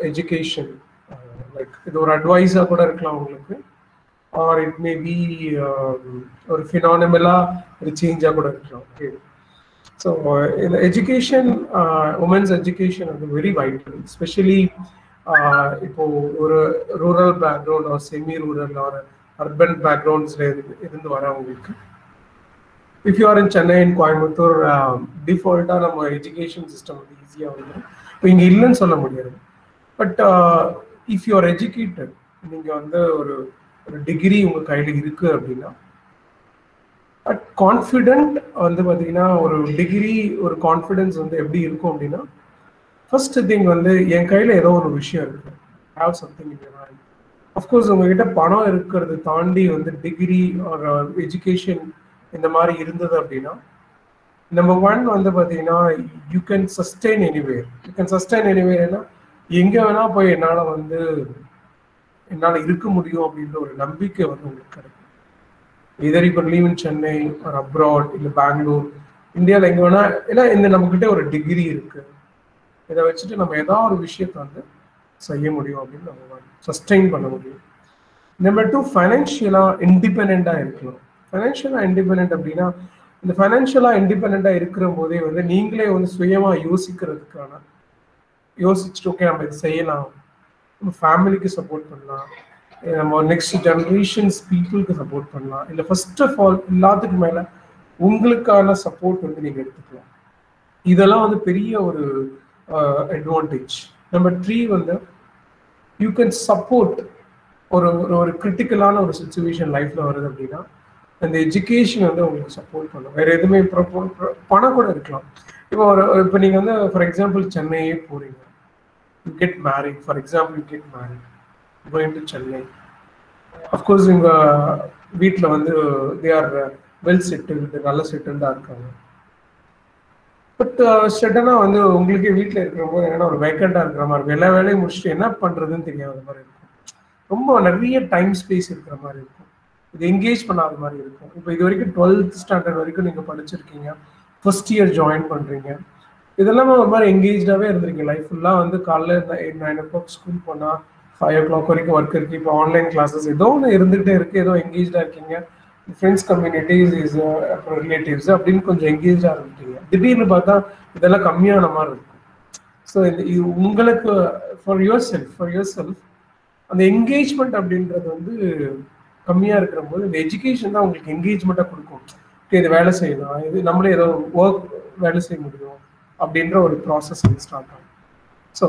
Education like இது ஒரு அட்வைஸாக கூட இருக்கலாம் உங்களுக்கு ஆர் இட் மே பி ஒரு ஃபினானமலா ஒரு சேஞ்சாக கூட இருக்கலாம் ஓகே ஸோ இந்த எஜுகேஷன் உமன்ஸ் எஜுகேஷன் வந்து வெரி வைட்டல் ஸ்பெஷலி இப்போ ஒரு rural background or semi rural or urban பேக்ரவுண்ட்ஸ்ல இருந்து இருந்து வரவங்களுக்கு if you are in Chennai in Coimbatore டிஃபால்ட்டாக நம்ம எஜுகேஷன் சிஸ்டம் வந்து ஈஸியாக வந்துடும் இப்போ இங்கே இல்லைன்னு சொல்ல முடியாது but if you are educated நீங்கள் வந்து ஒரு ஒரு டிகிரி உங்கள் கையில் இருக்குது அப்படின்னா பட் கான்ஃபிடென்ட் வந்து பார்த்தீங்கன்னா ஒரு டிகிரி ஒரு கான்ஃபிடென்ஸ் வந்து எப்படி இருக்கும் அப்படின்னா ஃபர்ஸ்ட் திங் வந்து என் கையில் ஏதோ ஒரு விஷயம் இருக்கு have something in hand of course உங்ககிட்ட பணம் இருக்கிறது தாண்டி வந்து டிகிரி ஒரு எஜுகேஷன் இந்த மாதிரி இருந்தது அப்படின்னா நம்பர் ஒன் வந்து பார்த்தீங்கன்னா you can sustain anywhere you can sustain எனிவேர்னா எங்கே வேணா போய் என்னால் வந்து என்னால் இருக்க முடியும் அப்படின்ற ஒரு நம்பிக்கை வந்து உங்களுக்கு கிடைக்கும் இதர் இப்போ லீவ் இன் சென்னை ஒரு அப்ராட் இல்லை பெங்களூர் இந்தியாவில் எங்கே வேணா ஏன்னா இந்த நம்மக்கிட்ட ஒரு டிகிரி இருக்கு இதை வச்சுட்டு நம்ம ஏதாவது ஒரு விஷயத்தை வந்து செய்ய முடியும் அப்படின்னு நம்ம சஸ்டெயின் பண்ண முடியும் நம்பர் டூ ஃபைனான்ஷியலாக இண்டிபெண்ட்டாக இருக்கணும் ஃபைனான்ஷியலாக இண்டிபெண்ட் அப்படின்னா இந்த ஃபைனான்ஷியலாக இண்டிபெண்ட்டாக இருக்கிற போதே வந்து நீங்களே வந்து சுயமாக யோசிக்கிறதுக்கான யோசிச்சுட்டு ஓகே நம்ம இது செய்யலாம் நம்ம ஃபேமிலிக்கு சப்போர்ட் பண்ணலாம் நம்ம நெக்ஸ்ட் ஜென்ரேஷன்ஸ் பீப்புளுக்கு சப்போர்ட் பண்ணலாம் இல்லை ஃபர்ஸ்ட் ஆஃப் ஆல் எல்லாத்துக்கும் மேலே உங்களுக்கான சப்போர்ட் வந்து நீங்கள் எடுத்துக்கலாம் இதெல்லாம் வந்து பெரிய ஒரு அட்வான்டேஜ் நம்பர் த்ரீ வந்து யூ கேன் சப்போர்ட் ஒரு ஒரு கிரிட்டிக்கலான ஒரு சுச்சுவேஷன் லைஃப்பில் வருது அப்படின்னா அந்த எஜுகேஷன் வந்து உங்களுக்கு சப்போர்ட் பண்ணும் வேற எதுவுமே பணம் கூட இருக்கலாம் இப்போ ஒரு இப்போ நீங்கள் வந்து ஃபார் எக்ஸாம்பிள் சென்னையே போறீங்க you get married for example you get married going to Chennai of course உங்கள் வீட்டில் வந்து தே ஆர் வெல் செட்டில்டு நல்ல செட்டில்டாக இருக்காங்க பட் சடனாக வந்து உங்களுக்கே வீட்டில் இருக்கிற போது என்னன்னா ஒரு வேக்கண்டாக இருக்கிற மாதிரி இருக்கும் எல்லா வேலையும் முடிச்சுட்டு என்ன பண்ணுறதுன்னு தெரியாத மாதிரி இருக்கும் ரொம்ப நிறைய டைம் ஸ்பேஸ் இருக்கிற மாதிரி இருக்கும் இது என்கேஜ் பண்ணாத மாதிரி இருக்கும் இப்போ இது வரைக்கும் டுவெல்த் ஸ்டாண்டர்ட் வரைக்கும் நீங்கள் படிச்சிருக்கீங்க ஃபர்ஸ்ட் இயர் ஜாயின் பண்ணுறீங்க இதெல்லாம் ஒரு மாதிரி என்கேஜாகவே இருந்திருக்கீங்க லைஃப் ஃபுல்லாக வந்து காலைல eight nine o'clock school போனால் ஃபைவ் ஓ கிளாக் வரைக்கும் ஒர்க் இருக்குது இப்போ ஆன்லைன் கிளாஸஸ் ஏதோ ஒன்று இருந்துகிட்டே இருக்குது ஏதோ என்கேஜாக இருக்கீங்க ஃப்ரெண்ட்ஸ் கம்யூனிட்டிஸ் இஸ் அப்புறம் ரிலேட்டிவ்ஸ் அப்படின்னு கொஞ்சம் என்கேஜாக இருந்துட்டீங்க திடீர்னு பார்த்தா இதெல்லாம் கம்மியான மாதிரி இருக்கும் ஸோ இது உங்களுக்கு for yourself for yourself அந்த என்கேஜ்மெண்ட் அப்படின்றது வந்து கம்மியாக இருக்கிற போது இந்த எஜுகேஷன் தான் உங்களுக்கு என்கேஜ்மெண்ட்டாக கொடுக்கும் ஓகே இது வேலை செய்யலாம் இது நம்மளே ஏதோ ஒர்க் வேலை செய்ய முடியும் அப்படின்ற ஒரு ப்ராசஸ் வந்து ஸ்டார்ட் ஆகும் ஸோ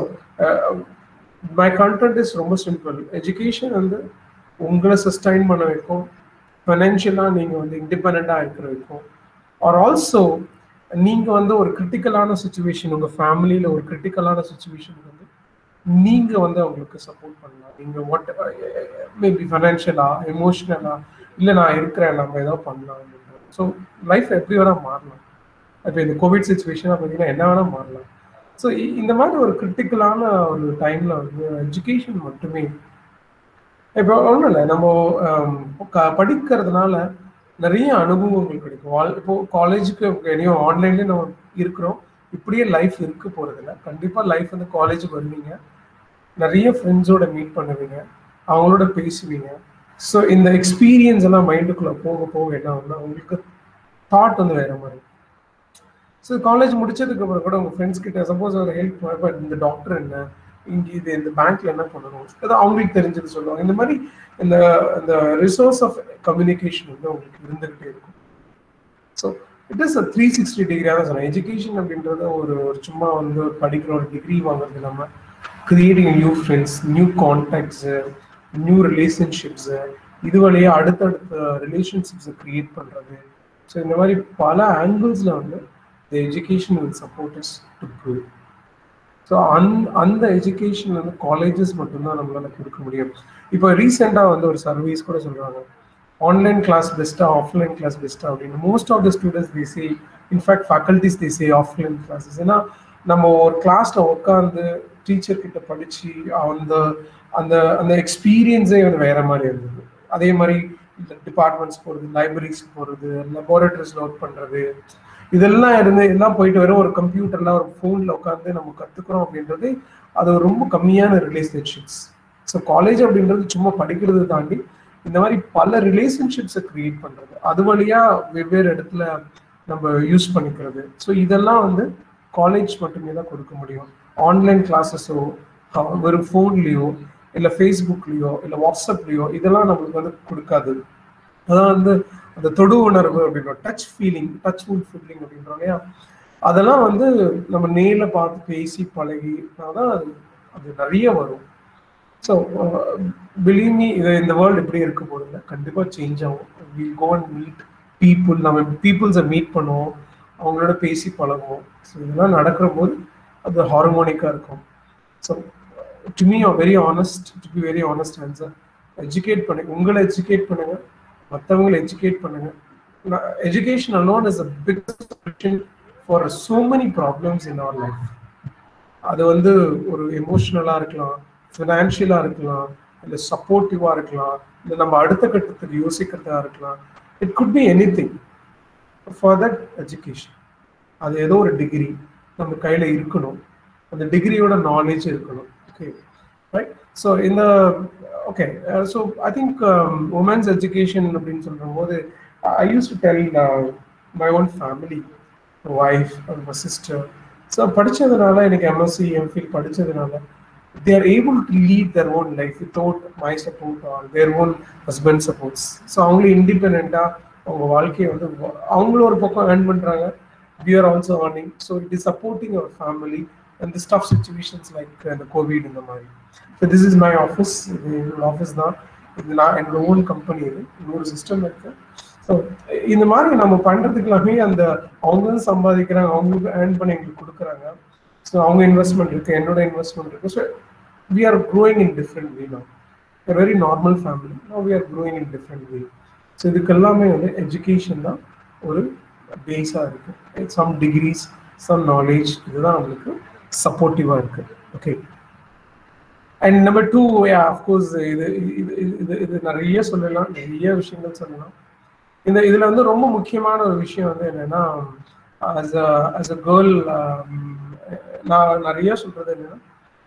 மை கண்டென்ட் இஸ் ரொம்ப சிம்பிள் எஜுகேஷன் வந்து உங்களை சஸ்டைன் பண்ண வைக்கும் ஃபைனான்ஷியலாக நீங்கள் வந்து இண்டிபெண்ட்டாக இருக்கிற வைக்கும் ஆர் ஆல்சோ நீங்கள் வந்து ஒரு கிரிட்டிக்கலான சுச்சுவேஷன் உங்கள் ஃபேமிலியில் ஒரு கிரிட்டிக்கலான சுச்சுவேஷன் வந்து நீங்கள் வந்து அவங்களுக்கு சப்போர்ட் பண்ணலாம் நீங்கள் வாட் மேபி ஃபைனான்ஷியலாக எமோஷ்னலாக இல்லை நான் இருக்கிறேன் நம்ம ஏதோ பண்ணலாம் ஸோ லைஃப் எப்படி வேணால் மாறலாம் இப்போ இந்த கோவிட் சுச்சுவேஷனாக பார்த்தீங்கன்னா என்ன வேணால் மாறலாம் ஸோ இந்த மாதிரி ஒரு கிரிட்டிக்கலான ஒரு டைமில் வந்து எஜுகேஷன் மட்டுமே இப்போ ஒன்றும் இல்லை நம்ம படிக்கிறதுனால நிறைய அனுபவங்கள் கிடைக்கும் ஆல் இப்போ காலேஜுக்கு எதையும் ஆன்லைன்லேயே நம்ம இருக்கிறோம் இப்படியே லைஃப் இருக்க போகிறதில்ல கண்டிப்பாக லைஃப் வந்து காலேஜுக்கு வருவீங்க நிறைய ஃப்ரெண்ட்ஸோட மீட் பண்ணுவீங்க அவங்களோட பேசுவீங்க ஸோ இந்த எக்ஸ்பீரியன்ஸ் எல்லாம் மைண்டுக்குள்ளே போக போக என்ன ஆகும்னா உங்களுக்கு தாட் வந்து வேற மாதிரி ஸோ காலேஜ் முடிச்சதுக்கு அப்புறம் கூட உங்கள் ஃப்ரெண்ட்ஸ் கிட்ட சப்போஸ் ஒரு ஹெல்ப் பட் இந்த டாக்டர் என்ன இங்கே இது இந்த பேங்க்ல என்ன பண்ணணும் அதான் அவங்களுக்கு தெரிஞ்சது சொல்லுவாங்க இந்த மாதிரி இந்த இந்த ரிசோர்ஸ் ஆஃப் கம்யூனிகேஷன் வந்து உங்களுக்கு இருந்துகிட்டே இருக்கும் so it is a three sixty degree தான் சொன்னேன் எஜுகேஷன் அப்படின்றத ஒரு ஒரு சும்மா வந்து படிக்கிற ஒரு டிகிரி வாங்குறது இல்லாமல் creating new friends new contacts new relationships இது வழியா அடுத்தடுத்த ரிலேஷன்ஷிப்ஸை கிரியேட் பண்ணுறது ஸோ இந்த மாதிரி பல ஆங்கிள்ஸில் வந்து the education will support is to grow so அந் அந்த எஜுகேஷன் வந்து காலேஜஸ் மட்டும்தான் நம்மளால கொடுக்க முடியும் இப்போ ரீசெண்டாக வந்து ஒரு சர்வீஸ் கூட சொல்கிறாங்க ஆன்லைன் கிளாஸ் பெஸ்ட்டா ஆஃப்லைன் கிளாஸ் பெஸ்ட்டா அப்படின்னு most of the students they say in fact faculties they say offline classes ஏன்னா நம்ம ஒரு கிளாஸில் உட்காந்து டீச்சர் கிட்ட படித்து அந்த அந்த அந்த எக்ஸ்பீரியன்ஸே வந்து வேற மாதிரி இருந்தது அதே மாதிரி டிபார்ட்மெண்ட்ஸ் போகிறது லைப்ரரிஸ் போகிறது லெபார்டரிஸில் ஒர்க் பண்ணுறது இதெல்லாம் இருந்து எல்லாம் போயிட்டு வெறும் ஒரு கம்ப்யூட்டர்ல ஒரு ஃபோன்ல உட்காந்து நம்ம கத்துக்கிறோம் அப்படின்றது அது ஒரு ரொம்ப கம்மியான ரிலேஷன்ஷிப்ஸ் ஸோ காலேஜ் அப்படின்றது சும்மா படிக்கிறது தாண்டி இந்த மாதிரி பல ரிலேஷன்ஷிப்ஸை கிரியேட் பண்றது அது வழியா வெவ்வேறு இடத்துல நம்ம யூஸ் பண்ணிக்கிறது ஸோ இதெல்லாம் வந்து காலேஜ் மட்டுமே தான் கொடுக்க முடியும் ஆன்லைன் கிளாஸஸோ வெறும் ஃபோன்லேயோ இல்லை ஃபேஸ்புக்லேயோ இல்லை வாட்ஸ்அப்லேயோ இதெல்லாம் நம்மளுக்கு வந்து கொடுக்காது அதான் வந்து அந்த தொடு உணர்வு அப்படின்றோம் touch feeling touch full feeling அப்படின்றோம் இல்லையா அதெல்லாம் வந்து நம்ம நேரில் பார்த்து பேசி பழகி தான் அது அது நிறைய வரும் ஸோ பிலீவ் மீ இது இந்த வேர்ல்டு எப்படி இருக்க போதில்ல கண்டிப்பாக சேஞ்ச் ஆகும் we go and meet people நம்ம பீப்புள்ஸை மீட் பண்ணுவோம் அவங்களோட பேசி பழகுவோம் ஸோ இதெல்லாம் நடக்கிற போது அது ஹார்மோனிக்காக இருக்கும் so to me very honest to be very honest answer educate பண்ணுங்க உங்களை எஜுகேட் பண்ணுங்க மற்றவங்களை எஜுகேட் பண்ணுங்க education alone is a big solution for so many problems in our life அது வந்து ஒரு எமோஷ்னலாக இருக்கலாம் ஃபினான்ஷியலாக இருக்கலாம் இல்லை சப்போர்ட்டிவாக இருக்கலாம் இல்லை நம்ம அடுத்த கட்டத்துக்கு யோசிக்கிறதா இருக்கலாம் it could be anything for that education அது ஏதோ ஒரு டிகிரி நம்ம கையில் இருக்கணும் அந்த டிகிரியோட நாலேஜ் இருக்கணும் ஓகே ரைட் ஸோ இந்த okay so I think women's education அப்படின்னு சொல்கிற போது I use to tell my own family wife my sister so படித்ததுனால எனக்கு எம்எஸ்சி எம்ஃபில் படித்ததுனால they are able to lead their own life without my support or their own husband supports so அவங்களும் இண்டிபெண்ட்டாக அவங்க வாழ்க்கையை வந்து அவங்களும் ஒரு பக்கம் ஏர்ன் பண்ணுறாங்க we are also earning so it is supporting our family and the stuff situations like இந்த கோவிட் இந்த மாதிரி so this is my office இது என்னோட ஆஃபீஸ் தான் இது நான் என்னோட ஓன் கம்பெனி இது இன்னொரு சிஸ்டம் இருக்கு ஸோ இந்த மாதிரி நம்ம பண்ணுறதுக்கு எல்லாமே அந்த அவங்க சம்பாதிக்கிறாங்க அவங்களுக்கு ஏர்ன் பண்ணி எங்களுக்கு கொடுக்குறாங்க ஸோ அவங்க இன்வெஸ்ட்மெண்ட் இருக்கு என்னோட இன்வெஸ்ட்மெண்ட் இருக்கு so we are growing in different way no very normal family no we are growing in different way so இதுக்கு எல்லாமே வந்து எஜுகேஷன் தான் ஒரு பேஸாக இருக்கு சம் டிகிரிஸ் சம் நாலேஜ் இதுதான் நம்மளுக்கு சப்போர்ட்டிவாக இருக்கு okay and number two of course இது இது இது இது நிறைய சொல்லலாம் நிறைய விஷயங்கள் சொல்லலாம் இந்த இதில் வந்து ரொம்ப முக்கியமான ஒரு விஷயம் வந்து என்னன்னா as a as a girl நான் நிறைய சொல்றது என்னன்னா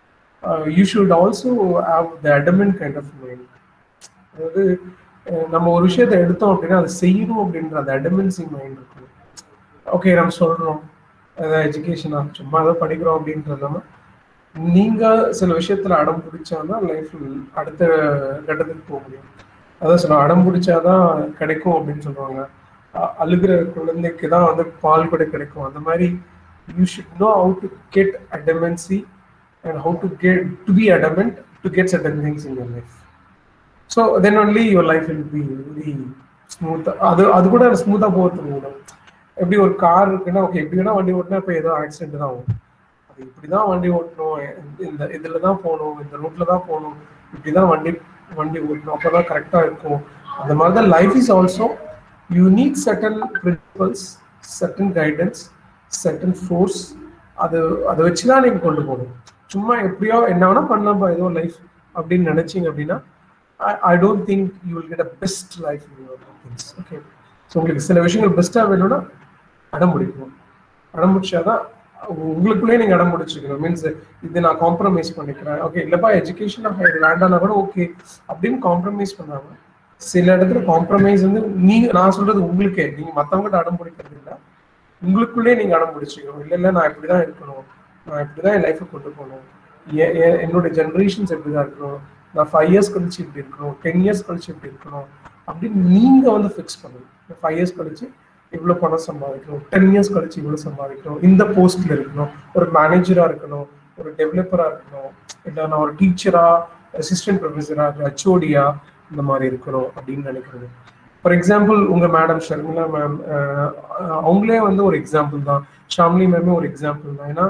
you should also have the adamant kind of mind அதாவது நம்ம ஒரு விஷயத்த எடுத்தோம் அப்படின்னா அதை செய்யணும் அப்படின்ற அந்த அடமென்சி மைண்ட் இருக்கணும் ஓகே நம்ம சொல்றோம் அதாவது எஜுகேஷனா சும்மா ஏதோ படிக்கிறோம் அப்படின்றது இல்லாமல் நீங்க சில விஷயத்துல அடம் பிடிச்சாதான் லைஃப் அடுத்த கட்டத்துக்கு போக முடியும் அதான் சொல்ல அடம் பிடிச்சாதான் கிடைக்கும் அப்படின்னு சொல்லுவாங்க அழுகிற குழந்தைக்கு தான் வந்து பால் கூட கிடைக்கும் அந்த மாதிரி you should know how to get adamancy and how to get to be adamant to get certain things in your life so then only your life will be very smooth அது அது கூட ஸ்மூத்தாக போகிறது மூலம் எப்படி ஒரு கார் இருக்குன்னா okay எப்படி வேணா வண்டி ஓட்டினா இப்போ ஏதோ ஆக்சிடென்ட் தான் ஆகும் அது இப்படி தான் வண்டி ஓட்டணும் இந்த இதில் தான் போகணும் இந்த ரூட்டில் தான் போகணும் இப்படி தான் வண்டி வண்டி ஓட்டணும் அப்போ தான் கரெக்டாக இருக்கும் அந்த மாதிரி தான் life is also you need certain principles certain guidance certain force அது அதை வச்சு தான் நீங்கள் கொண்டு போகணும் சும்மா எப்படியோ என்ன வேணால் பண்ணலாம்ப்பா ஏதோ லைஃப் அப்படின்னு நினச்சிங்க அப்படின்னா I don't think you will get a best life in your things okay so உங்களுக்கு சில விஷயங்கள் பெஸ்ட்டாக வேணும்னா அடம் பிடிக்கணும் அடம் பிடிச்சாதான் உங்களுக்குள்ளே நீங்கள் அடம் பிடிச்சிக்கணும் மீன்ஸ் இது நான் காம்ப்ரமைஸ் பண்ணிக்கிறேன் ஓகே இல்லைப்பா எஜுகேஷன் இது வேண்டாம்னா கூட ஓகே அப்படின்னு காம்ப்ரமைஸ் பண்ணாங்க சில இடத்துல காம்ப்ரமைஸ் வந்து நீங்க நான் சொல்றது உங்களுக்கே நீங்க மற்றவங்ககிட்ட அடம் பிடிக்கிறது இல்லை உங்களுக்குள்ளே நீங்க அடம் பிடிச்சிக்கணும் இல்லை இல்லை நான் இப்படிதான் இருக்கணும் நான் இப்படிதான் என் லைஃபை கொண்டு போகணும் என்னோட ஜென்ரேஷன்ஸ் இப்படிதான் இருக்கணும் நான் ஃபைவ் இயர்ஸ் கழிச்சு இப்படி இருக்கணும் டென் இயர்ஸ் கழிச்சு இப்படி இருக்கணும் அப்படின்னு நீங்க வந்து ஃபிக்ஸ் பண்ணணும் ஃபைவ் இயர்ஸ் கழிச்சு இவ்வளோ பணம் சம்பாதிக்கணும் டென் இயர்ஸ் கழிச்சு இவ்வளோ சம்பாதிக்கணும் இந்த போஸ்ட்ல இருக்கணும் ஒரு மேனேஜரா இருக்கணும் ஒரு டெவலப்பரா இருக்கணும் இல்லை நான் ஒரு டீச்சரா அசிஸ்டன்ட் ப்ரொஃபஸரா ஹெச்ஓடியா இந்த மாதிரி இருக்கணும் அப்படின்னு நினைக்கிறது ஃபார் எக்ஸாம்பிள் உங்க மேடம் ஷர்மிளா மேம் அவங்களே வந்து ஒரு எக்ஸாம்பிள் தான் ஷாம்லி மேமே ஒரு எக்ஸாம்பிள் தான் ஏன்னா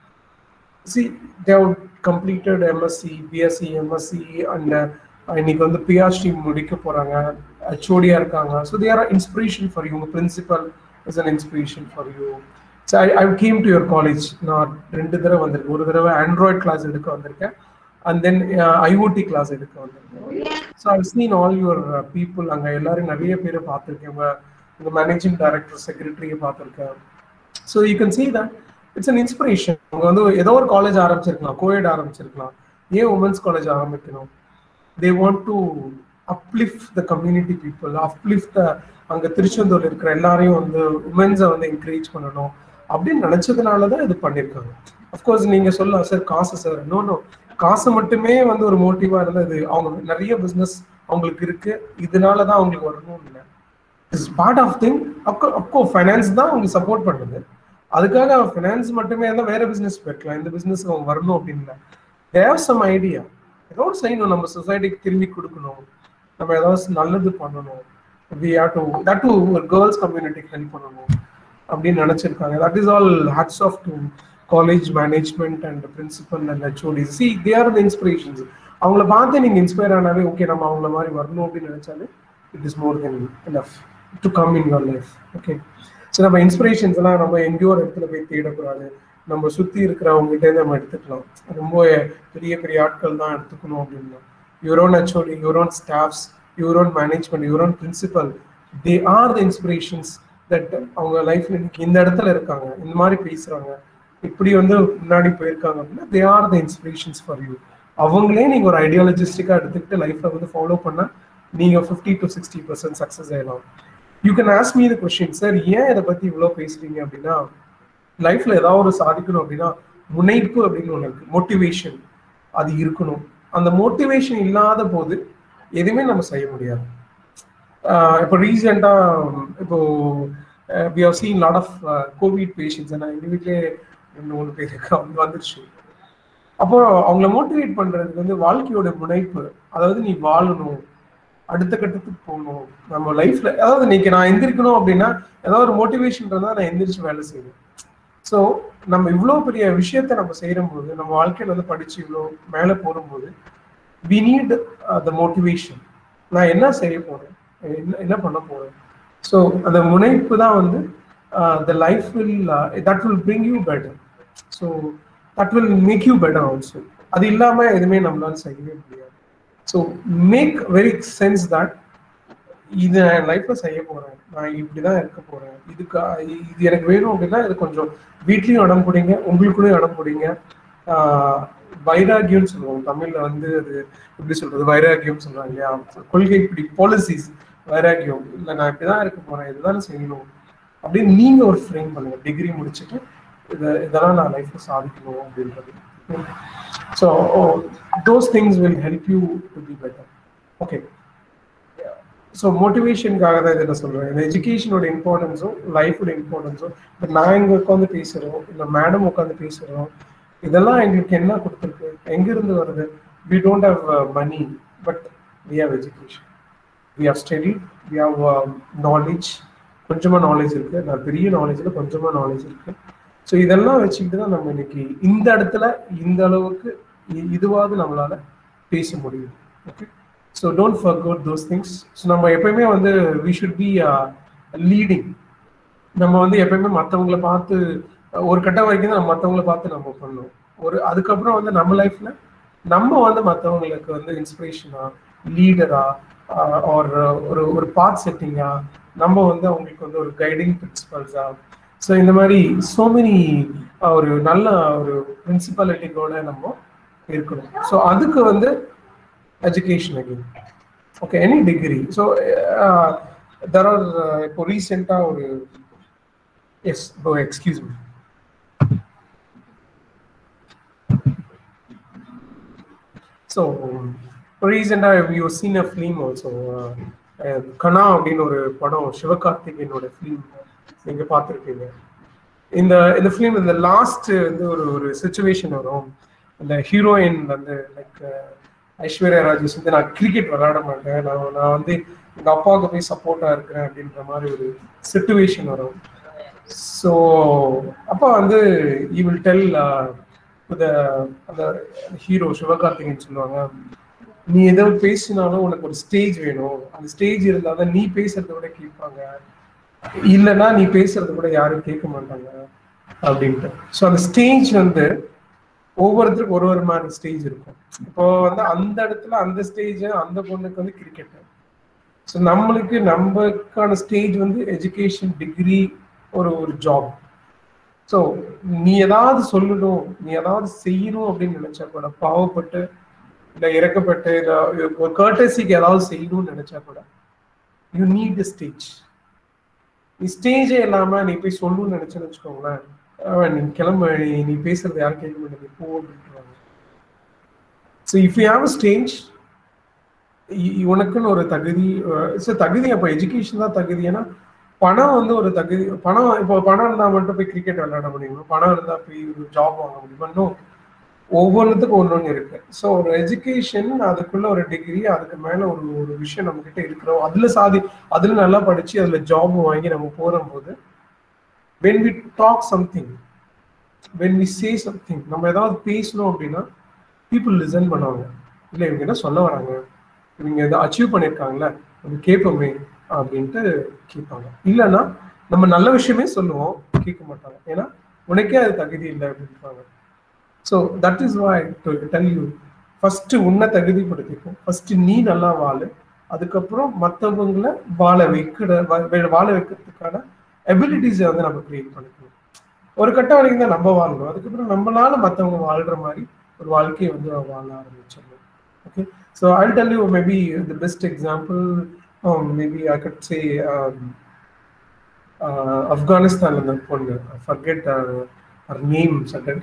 she they've completed MSc BSc MSc and இன்னைக்கு வந்து பிஹெச்டி முடிக்க போறாங்க ஹெச்ஓடியா இருக்காங்க so they are inspiration for you உங்க principal is an inspiration for you so I I came to your college நான் ரெண்டு தடவை வந்திருக்கேன் ஒரு தடவை ஆண்ட்ராய்ட் கிளாஸ் எடுக்க வந்திருக்கேன் அண்ட் தென் ஐஓடி கிளாஸ் எடுக்க வந்திருக்கேன் so I seen all your people அங்கே எல்லாரும் நிறைய பேரை பார்த்துருக்கேன் உங்கள் உங்கள் மேனேஜிங் டைரக்டர் செக்ரட்டரியை பார்த்துருக்கேன் so you can see that it's an inspiration அவங்க வந்து ஏதோ ஒரு காலேஜ் ஆரம்பிச்சிருக்கலாம் கோயட் ஆரம்பிச்சிருக்கலாம் ஏன் உமன்ஸ் காலேஜ் ஆரம்பிக்கணும் they want to uplift the community people uplift the அங்க திருச்செந்தூர்ல இருக்கிற எல்லாரையும் வந்து உமன்ஸை வந்து என்கரேஜ் பண்ணணும் அப்படின்னு நினைச்சதுனால தான் இது பண்ணியிருக்காங்க அஃப்கோர்ஸ் நீங்க சொல்லலாம் சார் காசு சார் நோ நோ காசு மட்டுமே வந்து ஒரு மோட்டிவா இருந்தா இது அவங்க நிறைய பிசினஸ் அவங்களுக்கு இருக்கு இதனால தான் அவங்களுக்கு வரணும் இல்லை இட்ஸ் பார்ட் ஆஃப் திங் அப்கோ ஃபைனான்ஸ் தான் அவங்க சப்போர்ட் பண்ணுது அதுக்காக ஃபினான்ஸ் மட்டுமே இருந்தால் வேற பிசினஸ் போயிருக்கலாம் இந்த பிசினஸ் அவங்க வரணும் அப்படின்னு தேவ் சம் ஐடியா ஏதோ ஒரு செய்யணும் நம்ம சொசைட்டிக்கு திரும்பி கொடுக்கணும் நம்ம ஏதாவது நல்லது பண்ணணும் we have to that to ஒரு கேர்ள்ஸ் கம்யூனிட்டிக்கு ஹெல்ப் பண்ணணும் அப்படின்னு நினைச்சிருக்காங்க that is all hats off to college management and principal and HOD see they are the inspirations அவங்கள பார்த்து நீங்க இன்ஸ்பயர் ஆனாவே ஓகே நம்ம அவங்கள மாதிரி வரணும் அப்படின்னு நினைச்சாலே it is more than enough to come in your life okay so நம்ம இன்ஸ்பிரேஷன்ஸ் எல்லாம் நம்ம எங்கேயோ ஒரு இடத்துல போய் தேடக்கூடாது நம்ம சுற்றி இருக்கிறவங்ககிட்ட நம்ம எடுத்துக்கலாம் ரொம்ப பெரிய பெரிய ஆட்கள் தான் எடுத்துக்கணும் அப்படின்னா your HOD your staffs your management your principal they are the inspirations that அவங்க லைஃப்ல இன்னைக்கு இந்த இடத்துல இருக்காங்க இந்த மாதிரி பேசுறாங்க இப்படி வந்து முன்னாடி போயிருக்காங்க அப்படின்னா they are the inspirations for you அவங்களே நீங்க ஒரு ஐடியாலஜிஸ்டிக்கா எடுத்துக்கிட்டு லைஃப்ல வந்து ஃபாலோ பண்ணா நீங்க fifty to sixty percent success ஆயிடலாம் you can ask me the question sir ஏன் இதை பத்தி இவ்வளோ பேசுறீங்க அப்படின்னா லைஃப்ல ஏதாவது ஒரு சாதிக்கணும் அப்படின்னா முனைப்பு அப்படின்னு ஒன்று இருக்கு மோட்டிவேஷன் அது இருக்கணும் அந்த மோட்டிவேஷன் இல்லாத போது எதுவுமே நம்ம செய்ய முடியாது இப்போ ரீசெண்டா இப்போ we have seen lot of COVID patients நான் எங்கள் வீட்டிலே ரெண்டு மூணு பேருக்கு வந்து வந்துருச்சு அப்போ அவங்கள மோட்டிவேட் பண்றதுக்கு வந்து வாழ்க்கையோட முனைப்பு அதாவது நீ வாழணும் அடுத்த கட்டத்துக்கு போகணும் நம்ம லைஃப்ல அதாவது இன்னைக்கு நான் எந்திரிக்கணும் அப்படின்னா ஏதாவது ஒரு மோட்டிவேஷன் இருந்தால் நான் எந்திரிச்சு வேலை செய்வேன் ஸோ நம்ம இவ்வளோ பெரிய விஷயத்த நம்ம செய்யும் போது நம்ம வாழ்க்கையில வந்து படிச்சு இவ்வளோ மேலே போகும்போது வி நீட் த மோட்டிவேஷன் நான் என்ன செய்ய போறேன் என்ன என்ன பண்ண போறேன் ஸோ அந்த முனைப்பு தான் வந்து the life will that will bring you better so that will make you better also அது இல்லாமல் எதுவுமே நம்மளால செய்யவே முடியாது so make very sense that இது நான் லைஃப்ல செய்ய போறேன் நான் இப்படிதான் இருக்க போறேன் இதுக்கு இது எனக்கு வேணும் அப்படின்னா இது கொஞ்சம் வீட்லயும் இடம் பிடிங்க உங்களுக்குள்ளயும் இடம் பிடிங்க வைராகியம்னு சொல்லுவோம் தமிழ்ல வந்து அது எப்படி சொல்றது வைராகியம் சொல்றாங்க இல்லையா கொள்கை இப்படி பாலிசிஸ் வைராகியம் இல்லை நான் இப்படிதான் இருக்க போறேன் இதுதான் செய்யணும் அப்படின்னு நீங்க ஒரு ஃப்ரேம் பண்ணுங்க டிகிரி முடிச்சுட்டு இதை இதெல்லாம் நான் லைஃப்ல சாதிக்கணும் அப்படின்றது so those things will help you to be better okay so மோட்டிவேஷனுக்காக தான் இதை நான் சொல்கிறேன் இந்த எஜுகேஷனோட இம்பார்ட்டன்ஸும் லைஃபோட இம்பார்ட்டன்ஸும் இப்போ நான் இங்கே உட்காந்து பேசுகிறோம் இல்லை மேடம் உட்காந்து பேசுகிறோம் இதெல்லாம் எங்களுக்கு என்ன கொடுத்துருக்கு எங்கேருந்து வருது we don't have money but we have education we have study we have knowledge கொஞ்சமாக நாலேஜ் இருக்குது நான் பெரிய நாலேஜில் கொஞ்சமாக நாலேஜ் இருக்குது ஸோ இதெல்லாம் வச்சுக்கிட்டு தான் நம்ம இன்னைக்கு இந்த இடத்துல இந்த அளவுக்கு இதுவாவது நம்மளால பேச முடியும் okay so don't forgot those things so நம்ம எப்பயுமே வந்து வி ஷுட் பி லீடிங் நம்ம வந்து எப்பயுமே மற்றவங்கள பார்த்து ஒரு கட்டம் வரைக்கும் தான் மற்றவங்கள பார்த்து நம்ம பண்ணணும் ஒரு அதுக்கப்புறம் வந்து நம்ம லைஃப்ல நம்ம வந்து மற்றவங்களுக்கு வந்து இன்ஸ்பிரேஷனா லீடரா ஒரு ஒரு ஒரு பாத் செட்டிங்கா நம்ம வந்து அவங்களுக்கு வந்து ஒரு கைடிங் பிரின்சிபல்ஸா ஸோ இந்த மாதிரி சோ மெனி ஒரு நல்ல ஒரு பிரின்சிபாலிட்டியோட நம்ம இருக்கணும் ஸோ அதுக்கு வந்து education again okay any degree so uh, there are uh, இப்போ ரீசெண்டா ஒரு எஸ் bro excuse me so ரீசெண்டா you seen a film also Kanaa அப்படின்னு ஒரு படம் சிவகார்த்திகேயனோட ஃபிலிம் நீங்க பார்த்துருப்பீங்க இந்த இந்த ஃபிலிம் இந்த லாஸ்ட் வந்து ஒரு ஒரு சுச்சுவேஷன் வரும் அந்த ஹீரோயின் வந்து லைக் ஐஸ்வர்யா ராஜேஷ் வந்து நான் கிரிக்கெட் விளையாட மாட்டேன் நான் நான் வந்து எங்கள் அப்பாவுக்கு போய் சப்போர்ட்டாக இருக்கிறேன் அப்படின்ற மாதிரி ஒரு சுச்சுவேஷன் வரும் ஸோ அப்போ வந்து ஈ வில் டெல் அந்த ஹீரோ சிவகார்த்திகேயன் சொல்லுவாங்க நீ எதோ பேசினாலும் உனக்கு ஒரு ஸ்டேஜ் வேணும் அந்த ஸ்டேஜ் இருந்தால் தான் நீ பேசுறத விட கேட்பாங்க இல்லைன்னா நீ பேசுறத கூட யாரும் கேட்க மாட்டாங்க அப்படின்ட்டு ஸோ அந்த ஸ்டேஜ் வந்து ஒவ்வொருத்தருக்கும் ஒரு ஒரு மாதிரி ஸ்டேஜ் இருக்கும் இப்போ வந்து அந்த இடத்துல அந்த ஸ்டேஜ் அந்த பொண்ணுக்கு வந்து கிரிக்கெட் ஸோ நம்மளுக்கு நம்மக்கான ஸ்டேஜ் வந்து எஜுகேஷன் டிகிரி ஒரு ஒரு ஜாப் ஸோ நீ ஏதாவது சொல்லணும் நீ ஏதாவது செய்யணும் அப்படின்னு நினைச்சா கூட பாவப்பட்டு இல்லை இறக்கப்பட்டு இல்லை ஒரு கர்டசிக்கு ஏதாவது செய்யணும்னு நினைச்சா கூட யூ நீட் ஸ்டேஜ் நீ ஸ்டேஜே இல்லாம நீ போய் சொல்லணும்னு நினைச்சேன்னு வச்சுக்கோங்களேன் அவன் நீ கிளம்ப நீ நீ பேசுறது யாரும் கேட்க மாட்டேங்குது போ அப்படின்ட்டுருவாங்க so if you have stage உனக்குன்னு ஒரு தகுதி ஸோ தகுதி அப்போ எஜுகேஷன் தான் தகுதி ஏன்னா பணம் வந்து ஒரு தகுதி பணம் இப்போ பணம் இருந்தால் மட்டும் போய் கிரிக்கெட் விளையாட முடியுமா பணம் இருந்தால் போய் ஒரு ஜாப் வாங்க முடியுமா இன்னும் ஒவ்வொன்றுத்துக்கும் ஒன்று ஒன்று இருக்கு ஸோ ஒரு எஜுகேஷன் அதுக்குள்ள ஒரு டிகிரி அதுக்கு மேலே ஒரு ஒரு விஷயம் நம்ம கிட்ட இருக்கிறோம் அதில் சாதி அதில் நல்லா படிச்சு அதில் ஜாப் வாங்கி நம்ம போகும்போது when we talk something when we say something நம்ம ஏதாவது பேசணும் அப்படின்னா பீப்புள் லிசன் பண்ணுவாங்க இல்லை இவங்க என்ன சொல்ல வராங்க இவங்க எதை அச்சீவ் பண்ணியிருக்காங்களே நம்ம கேட்போமே அப்படின்ட்டு கேட்பாங்க இல்லைன்னா நம்ம நல்ல விஷயமே சொல்லுவோம் கேட்க மாட்டாங்க ஏன்னா உனக்கே அது தகுதி இல்லை அப்படின்றாங்க so that is why to tell you first உன்னை தகுதிப்படுத்திக்கும் ஃபர்ஸ்ட் நீ நல்லா வாழு அதுக்கப்புறம் மற்றவங்களை வாழ வைக்கிற வாழ வைக்கிறதுக்கான எபிலிட்டிஸை வந்து நம்ம கிரியேட் பண்ணிக்கணும் ஒரு கட்டம் வரைக்கும் தான் நம்ம வாழணும் அதுக்கப்புறம் நம்மளால மற்றவங்க வாழ்ற மாதிரி ஒரு வாழ்க்கையை வந்து வாழ ஆரம்பிச்சிடணும் okay so I tell you maybe the best example maybe I could say ஆப்கானிஸ்தான்ல இருந்த பொண்ணு forget her name sudden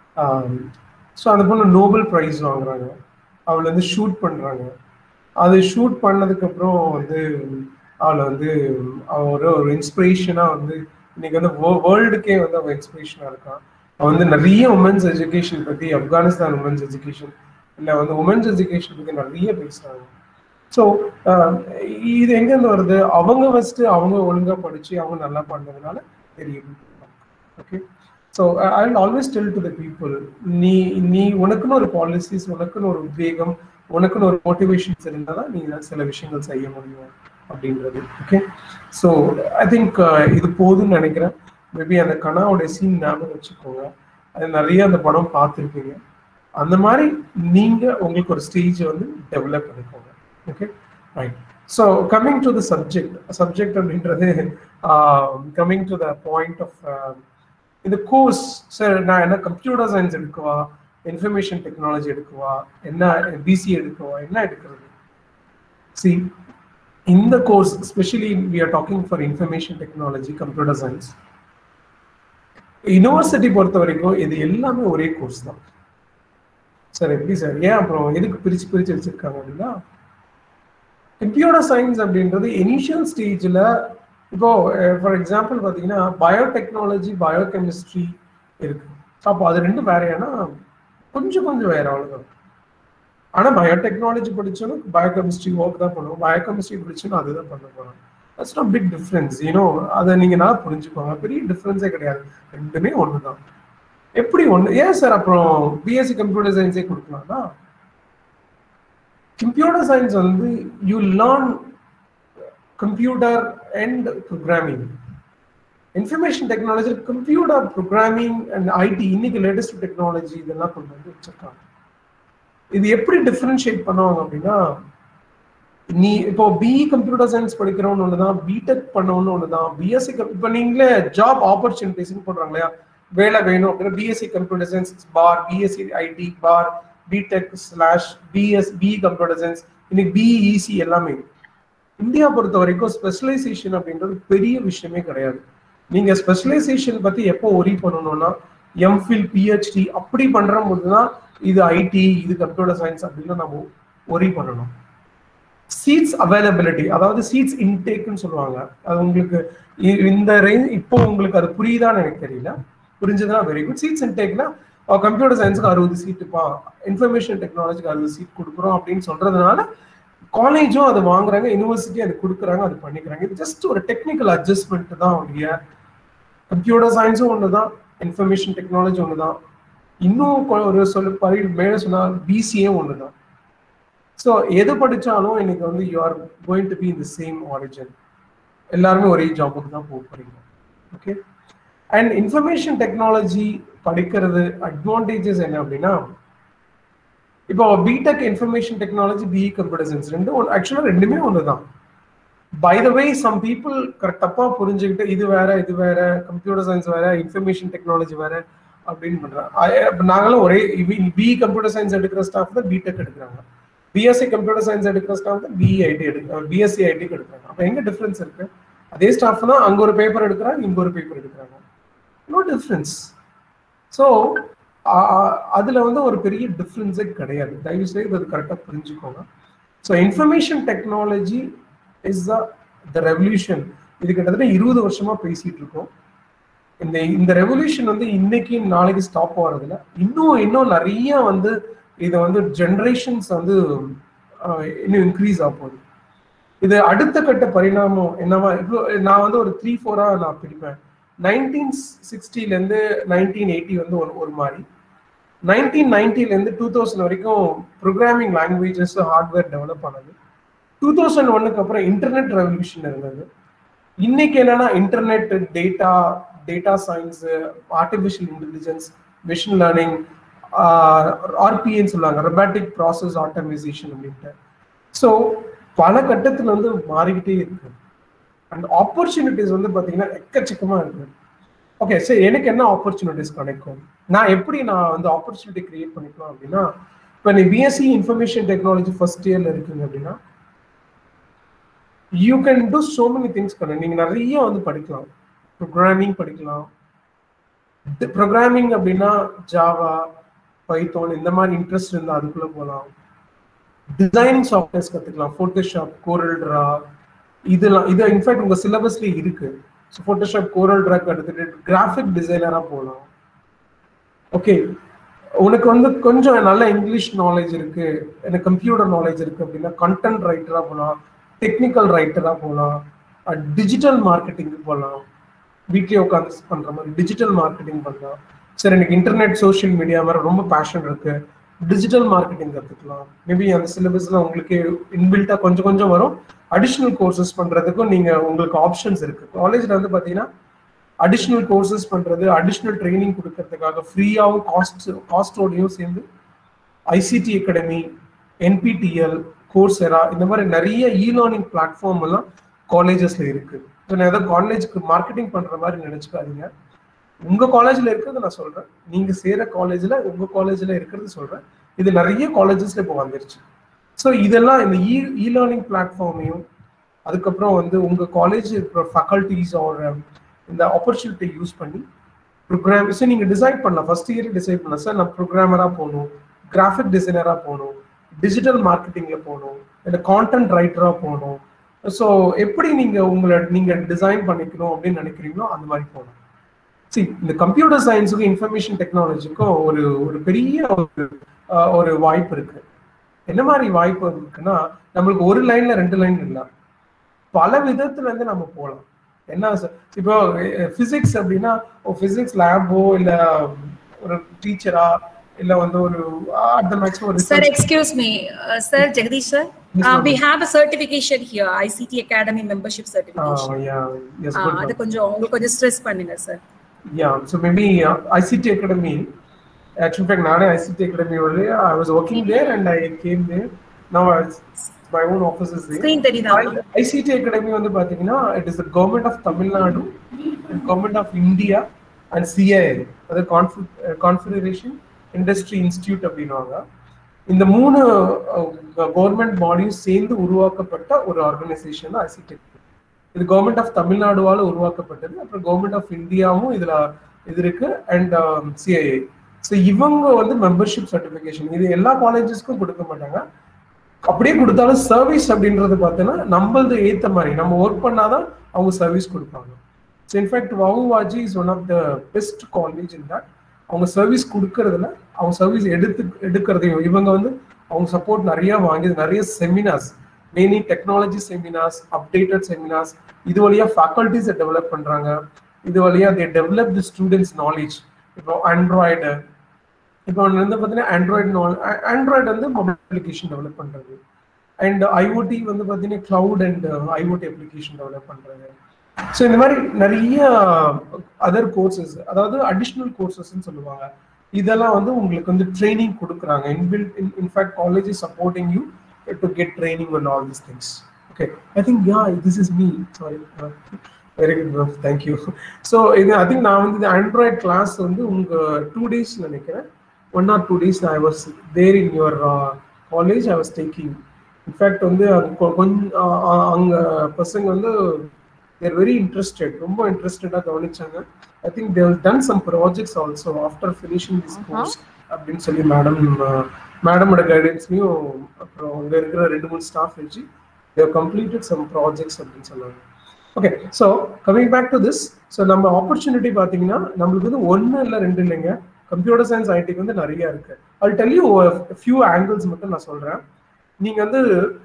so அந்த பொண்ணு நோபல் ப்ரைஸ் வாங்குறாங்க அவளை வந்து ஷூட் பண்ணுறாங்க அது ஷூட் பண்ணதுக்கப்புறம் வந்து அவளை வந்து அவன் ஒரு ஒரு இன்ஸ்பிரேஷனாக வந்து இன்னைக்கு வந்து வேர்ல்டுக்கே வந்து அவன் இன்ஸ்பிரேஷனாக இருக்கான் அவன் வந்து நிறைய உமன்ஸ் எஜுகேஷன் பற்றி ஆப்கானிஸ்தான் உமன்ஸ் எஜுகேஷன் இல்லை வந்து உமன்ஸ் எஜுகேஷன் பற்றி நிறைய பேசுகிறாங்க ஸோ இது எங்கேருந்து வருது அவங்க ஃபஸ்ட்டு அவங்க ஒழுங்காக படித்து அவங்க நல்லா பண்ணதுனால தெரியும் okay so I will always tell to the people நீ நீ உனக்குன்னு ஒரு பாலிசிஸ் உனக்குன்னு ஒரு உத்வேகம் உனக்குன்னு ஒரு மோட்டிவேஷன்ஸ் இருந்தால் தான் நீ சில விஷயங்கள் செய்ய முடியும் அப்படின்றது ஓகே ஸோ ஐ திங்க் இது போதும்னு நினைக்கிறேன் மேபி அந்த கனாவோட சீன் ஞாபகம் வச்சுக்கோங்க அது நிறைய அந்த படம் பார்த்துருப்பீங்க அந்த மாதிரி நீங்க உங்களுக்கு ஒரு ஸ்டேஜ் வந்து டெவலப் பண்ணிக்கோங்க okay right so coming to the subject subject அப்படின்றது coming to the point of இந்த கோர்ஸ் சார் நான் என்ன கம்ப்யூட்டர் சயின்ஸ் எடுக்கவா இன்ஃபர்மேஷன் டெக்னாலஜி எடுக்கவா என்ன பிசி எடுக்கவா என்ன எடுக்கிறது சி இந்த course specially we are talking for information technology computer science university பொறுத்த வரைக்கும் இது எல்லாமே ஒரே கோர்ஸ் தான் சார் எப்படி சார் ஏன் அப்புறம் எதுக்கு பிரிச்சு பிரிச்சு வச்சிருக்காங்க அப்படின்னா கம்ப்யூட்டர் சயின்ஸ் அப்படின்றது இனிஷியல் ஸ்டேஜில் இப்போ ஃபார் எக்ஸாம்பிள் பார்த்தீங்கன்னா பயோடெக்னாலஜி பயோகெமிஸ்ட்ரி இருக்கு அப்போ அது ரெண்டும் வேறையானா கொஞ்சம் கொஞ்சம் வேற அவ்வளோதான் ஆனால் பயோடெக்னாலஜி படிச்சோன்னா பயோகெமிஸ்ட்ரி ஒர்க் தான் பண்ணுவோம் பயோகெமிஸ்ட்ரி படிச்சோன்னா அதுதான் பண்ண போகிறோம் that's not big difference you know அதை நீங்கள் நல்லா புரிஞ்சுக்கோங்க பெரிய டிஃப்ரென்ஸே கிடையாது ரெண்டுமே ஒன்று தான் எப்படி ஒன்று ஏன் சார் அப்புறம் பிஎஸ்சி கம்ப்யூட்டர் சயின்ஸே கொடுக்கலாம்னா கம்ப்யூட்டர் சயின்ஸ் வந்து you learn computer and programming information technology computer programming and IT இன்னைக்கு லேட்டஸ்ட் டெக்னாலஜி இதெல்லாம் கொண்டு வந்து வச்சிருக்காங்க இது எப்படி டிஃப்ரென்ஷியேட் பண்ணுவாங்க அப்படின்னா நீ இப்போ பிஇ கம்ப்யூட்டர் சயின்ஸ் படிக்கிறவன்னு ஒன்று தான் பிடெக் பண்ணவன்னு ஒன்று தான் பிஎஸ்சி இப்போ நீங்களே ஜாப் ஆப்பர்ச்சுனிட்டிஸ்னு போடுறாங்க இல்லையா வேலை வேணும் அப்படின்னா பிஎஸ்சி கம்ப்யூட்டர் சயின்ஸ் பார் பிஎஸ்சி ஐடி பார் BTech slash BS B computer science இன்னைக்கு பிஇசி எல்லாமே இந்தியா பொறுத்த வரைக்கும் ஸ்பெஷலைசேஷன் அப்படின்றது பெரிய விஷயமே கிடையாது நீங்க ஸ்பெஷலைசேஷன் பத்தி எப்போ ஒரி பண்ணணும்னா எம்ஃபில் பிஹெச்டி அப்படி பண்ற போது தான் இது ஐடி இது கம்ப்யூட்டர் சயின்ஸ் அப்படின்னு நம்ம ஒரி பண்ணணும் சீட்ஸ் அவைலபிலிட்டி அதாவது சீட்ஸ் இன்டேக்னு சொல்லுவாங்க அது உங்களுக்கு இந்த ரேஞ்ச் இப்போ உங்களுக்கு அது புரியுதான்னு எனக்கு தெரியல புரிஞ்சதுன்னா வெரி குட் சீட்ஸ் இன்டேக்னா கம்ப்யூட்டர் சயின்ஸுக்கு அறுபது சீட்டுப்பா இன்ஃபர்மேஷன் டெக்னாலஜிக்கு அறுபது சீட் கொடுக்குறோம் அப்படின்னு சொல்றதுனால காலேஜும் அது வாங்குறாங்க யூனிவர்சிட்டி அது கொடுக்குறாங்க அது பண்ணிக்கிறாங்க இது ஜஸ்ட் ஒரு டெக்னிக்கல் அட்ஜஸ்ட்மெண்ட் தான் ஒழிய கம்ப்யூட்டர் சயின்ஸும் ஒன்று தான் இன்ஃபர்மேஷன் டெக்னாலஜி ஒன்று தான் இன்னும் ஒரு சொல்ல பரி மேலே சொன்னால் பிசிஏ ஒன்று தான் ஸோ எது படித்தாலும் இன்னைக்கு வந்து you are going to be in the same origin எல்லாருமே ஒரே ஜாபுக்கு தான் போக போறீங்க ஓகே அண்ட் இன்ஃபர்மேஷன் டெக்னாலஜி படிக்கிறது அட்வான்டேஜஸ் என்ன அப்படின்னா இப்போ BTech information technology BE computer science ரெண்டும் ஆக்சுவலாக ரெண்டுமே ஒன்று தான் by the way some people தப்பா புரிஞ்சுக்கிட்டு இது வேற இது வேற கம்ப்யூட்டர் சயின்ஸ் வேற இன்ஃபர்மேஷன் டெக்னாலஜி வேற அப்படின்னு பண்றாங்க நாங்களும் ஒரே பி கம்ப்யூட்டர் சயின்ஸ் எடுக்கிற ஸ்டாஃப் தான் பிடெக் எடுக்கிறாங்க பிஎஸ்சி கம்ப்யூட்டர் சயின்ஸ் எடுக்கிற ஸ்டாஃப் தான் பிஐடி எடுக்க பிஎஸ்சி ஐடிக்கு எடுக்கிறாங்க அப்போ எங்க டிஃபரன்ஸ் இருக்கு அதே ஸ்டாஃப் தான் அங்க ஒரு பேப்பர் எடுக்கிறாங்க இங்க ஒரு பேப்பர் எடுக்கிறாங்க நோ டிஃபரன்ஸ் ஸோ அதுல வந்து ஒரு பெரிய டிஃப்ரென்ஸே கிடையாது தயவு செய்து அது கரெக்டாக புரிஞ்சுக்கோங்க so information technology is the the revolution இது கிட்டத்தட்ட இருபது வருஷமா பேசிட்டு இருக்கோம் இந்த இந்த ரெவல்யூஷன் வந்து இன்னைக்கு நாளைக்கு ஸ்டாப் ஆகிறதுல இன்னும் இன்னும் நிறைய வந்து இதை வந்து ஜென்ரேஷன்ஸ் வந்து இன்னும் இன்க்ரீஸ் ஆக போகுது இது அடுத்த கட்ட பரிணாமம் என்னவா இவ்வளோ நான் வந்து ஒரு த்ரீ ஃபோரா நான் பிடிப்பேன் நைன்டீன் சிக்ஸ்டிலேருந்து நைன்டீன் எயிட்டி வந்து ஒரு ஒரு மாதிரி நைன்டீன் நைன்டிலேருந்து டூ தௌசண்ட் வரைக்கும் ப்ரோக்ராமிங் லாங்குவேஜஸ் ஹார்ட்வேர் டெவலப் ஆனது டூ தௌசண்ட் ஒன்னுக்கு அப்புறம் இன்டர்நெட் ரெவல்யூஷன் இருந்தது இன்னைக்கு என்னன்னா internet data data science artificial intelligence machine learning ஆர்பிஏன்னு சொல்லுவாங்க ரொபாட்டிக் ப்ராசஸ் ஆட்டோமைசேஷன் அப்படின்ட்டு ஸோ பல கட்டத்தில் வந்து மாறிக்கிட்டே இருக்கு அண்ட் ஆப்பர்ச்சுனிட்டிஸ் வந்து பார்த்தீங்கன்னா எக்கச்சக்கமாக இருக்கு ஓகே சரி எனக்கு என்ன ஆப்பர்ச்சுனிட்டிஸ் கிடைக்கும் நான் எப்படி நான் வந்து ஆப்பர்ச்சுனிட்டி கிரியேட் பண்ணிக்கலாம் அப்படின்னா இப்போ நீ பிஎஸ்சி இன்ஃபர்மேஷன் டெக்னாலஜி ஃபர்ஸ்ட் இயர்ல இருக்கீங்க அப்படின்னா you can do so many things பண்ண நீங்க நிறைய வந்து படிக்கலாம் ப்ரோக்ராமிங் படிக்கலாம் ப்ரோக்ராமிங் அப்படின்னா ஜாவா பைத்தோன் இந்த மாதிரி இன்ட்ரெஸ்ட் இருந்தால் அதுக்குள்ள போகலாம் டிசைனிங் சாஃப்ட்வேர்ஸ் கற்றுக்கலாம் ஃபோட்டோஷாப் கோரல் ட்ரா இதெல்லாம் இது இன்ஃபேக்ட் உங்கள் சிலபஸ்லேயே இருக்கு ஸோ ஃபோட்டோஷாப் கோரல் ட்ராக் எடுத்துட்டு கிராஃபிக் டிசைனராக போகலாம் ஓகே உனக்கு வந்து கொஞ்சம் நல்ல இங்கிலீஷ் நாலேஜ் இருக்கு எனக்கு கம்ப்யூட்டர் நாலேஜ் இருக்கு அப்படின்னா கண்டென்ட் ரைட்டராக போகலாம் டெக்னிக்கல் ரைட்டராக போகலாம் டிஜிட்டல் மார்க்கெட்டிங்கு போகலாம் வீட்லேயே உட்காந்து பண்ணுற மாதிரி டிஜிட்டல் மார்க்கெட்டிங் பண்ணலாம் சரி எனக்கு இன்டர்நெட் சோஷியல் மீடியா மாதிரி ரொம்ப பேஷன் இருக்கு டிஜிட்டல் மார்க்கெட்டிங் கற்றுக்கலாம் மேபி அந்த சிலபஸ்ல உங்களுக்கு இன்பில்ட்டா கொஞ்சம் கொஞ்சம் வரும் அடிஷ்னல் கோர்சஸ் பண்றதுக்கும் நீங்க உங்களுக்கு ஆப்ஷன்ஸ் இருக்கு காலேஜ்ல வந்து பாத்தீங்கன்னா அடிஷ்னல் கோர்சஸ் பண்றது அடிஷ்னல் ட்ரைனிங் கொடுக்கறதுக்காக ஃப்ரீயாகவும் காஸ்ட் காஸ்டோடையும் சேர்ந்து ஐசிடி அகாடமி என்பிடிஎல் கோர்ஸெரா இந்த மாதிரி நிறைய இ லேர்னிங் பிளாட்ஃபார்ம் எல்லாம் காலேஜஸ்ல இருக்கு ஸோ நான் ஏதோ காலேஜுக்கு மார்க்கெட்டிங் பண்ற மாதிரி நினைச்சுக்காதீங்க உங்க காலேஜ்ல இருக்கிறது நான் சொல்றேன் நீங்க சேர காலேஜ்ல உங்க காலேஜ்ல இருக்கிறது சொல்றேன் இது நிறைய காலேஜஸ்ல இப்போ வந்துருச்சு ஸோ இதெல்லாம் இந்த இ இ லேர்னிங் பிளாட்ஃபார்மையும் அதுக்கப்புறம் வந்து உங்க காலேஜ் இருக்கிற ஃபேக்கல்டிஸ் ஆர் இந்த ஆப்பர்ச்சுனிட்டி யூஸ் பண்ணி ப்ரோக்ராம் ஸோ நீங்க டிசைட் பண்ணலாம் ஃபர்ஸ்ட் இயர் டிசைட் பண்ணலாம் சார் நான் ப்ரோக்ராமரா போகணும் கிராஃபிக் டிசைனரா போகணும் டிஜிட்டல் மார்க்கெட்டிங்ல போகணும் இல்லை கான்டென்ட் ரைட்டரா போகணும் ஸோ எப்படி நீங்க உங்களை நீங்க டிசைன் பண்ணிக்கணும் அப்படின்னு நினைக்கிறீங்களோ அந்த மாதிரி போகணும் சி இந்த கம்ப்யூட்டர் சயின்ஸுக்கும் இன்ஃபர்மேஷன் டெக்னாலஜிக்கும் ஒரு ஒரு பெரிய ஒரு ஒரு வாய்ப்பு இருக்கு என்ன மாதிரி வாய்ப்பு இருக்குன்னா நம்மளுக்கு ஒரு லைன்ல ரெண்டு லைன் இல்லை பல விதத்துல இருந்து நம்ம போகலாம் என்ன இப்போ பிசிக்ஸ் அப்படின்னா பிசிக்ஸ் லேபோ இல்ல ஒரு டீச்சரா இல்ல வந்து ஒரு அட் த மேக்ஸிமம் ஒரு Sir, excuse me. Uh, sir, Jagdish sir, uh, we have a certification here, ICT Academy membership certification. Yes Uh, அது கொஞ்சம் உங்களுக்கு கொஞ்சம் ஸ்ட்ரெஸ் பண்ணுங்க sir Yeah, so maybe uh, ICT Academy. Actually, in fact, Nana ICT Academy only. I was working there and I came there. Now it's, my own office is there. Screen தெரியுதா I- ICT Academy வந்து பாத்தீங்கன்னா it is the government of Tamil Nadu and government of India and CII அது confederation industry institute அப்படின்னுவாங்க இந்த மூணு government பாடியும் சேர்ந்து உருவாக்கப்பட்ட ஒரு ஆர்கனைசேஷன் தான் ஐசிடி இது கவர்மெண்ட் ஆஃப் தமிழ்நாடுவால உருவாக்கப்பட்டது அப்புறம் கவர்மெண்ட் ஆஃப் இந்தியாவும் இதுல இது இருக்கு அண்ட் சிஐஏ ஸோ இவங்க வந்து மெம்பர்ஷிப் சர்டிஃபிகேஷன் இது எல்லா காலேஜஸ்க்கும் கொடுக்க மாட்டாங்க அப்படியே கொடுத்தாலும் சர்வீஸ் அப்படின்றது பார்த்தீங்கன்னா நம்மளது ஏத்த மாதிரி நம்ம ஒர்க் பண்ணாதான் அவங்க சர்வீஸ் கொடுப்பாங்க ஸோ இன்ஃபேக்ட் வவுவாஜி is one of the best college in that அவங்க சர்வீஸ் கொடுக்கறதுல அவங்க சர்வீஸ் எடுத்து எடுக்கிறதையும் இவங்க வந்து அவங்க சப்போர்ட் நிறைய வாங்கி நிறைய seminars mainly technology seminars updated seminars இது வழியா ஃபேக்கல்டிஸை டெவலப் பண்றாங்க இது வழியா they develop the students knowledge இப்போ ஆண்ட்ராய்டு இப்போ வந்து பார்த்தீங்கன்னா ஆண்ட்ராய்டு ஆண்ட்ராய்டு வந்து மொபைல் அப்ளிகேஷன் டெவலப் பண்றது அண்ட் ஐஓடி வந்து பார்த்தீங்கன்னா cloud and IoT application develop பண்றாங்க ஸோ இந்த மாதிரி நிறைய அதர் கோர்சஸ் அதாவது அடிஷ்னல் கோர்சஸ்ன்னு சொல்லுவாங்க இதெல்லாம் வந்து உங்களுக்கு வந்து ட்ரைனிங் கொடுக்குறாங்க inbuilt in fact college is supporting you to get training and all these things okay I think yeah this is me sorry very good bro thank you so இது ஐ திங்க் நான் வந்து ஆண்ட்ராய்ட் கிளாஸ் வந்து உங்கள் two days நினைக்கிறேன் one or two days I was there in your college I was taking in fact வந்து கொஞ்சம் அங்கே பசங்க வந்து தேர் வெரி இன்ட்ரெஸ்டட் ரொம்ப இன்ட்ரெஸ்டடாக கவனிச்சாங்க I think they done some projects also after finishing this course அப்படின்னு சொல்லி மேடம் மேடமோட கைடன்ஸ்லையும் அப்புறம் அங்கே இருக்கிற ரெண்டு மூணு ஸ்டாஃப் வச்சு தேவ் கம்ப்ளீட்டட் சம் ப்ராஜெக்ட்ஸ் அப்படின்னு சொன்னாங்க okay so coming back to this so நம்ம ஆப்பர்ச்சுனிட்டி பார்த்தீங்கன்னா நம்மளுக்கு வந்து ஒன்று இல்லை ரெண்டு இல்லைங்க கம்ப்யூட்டர் சயின்ஸ் ஐடிக்கு வந்து நிறைய இருக்கு அது டெல்லி ஃபியூ ஆங்கிள்ஸ் மட்டும் நான் சொல்கிறேன் நீங்கள் வந்து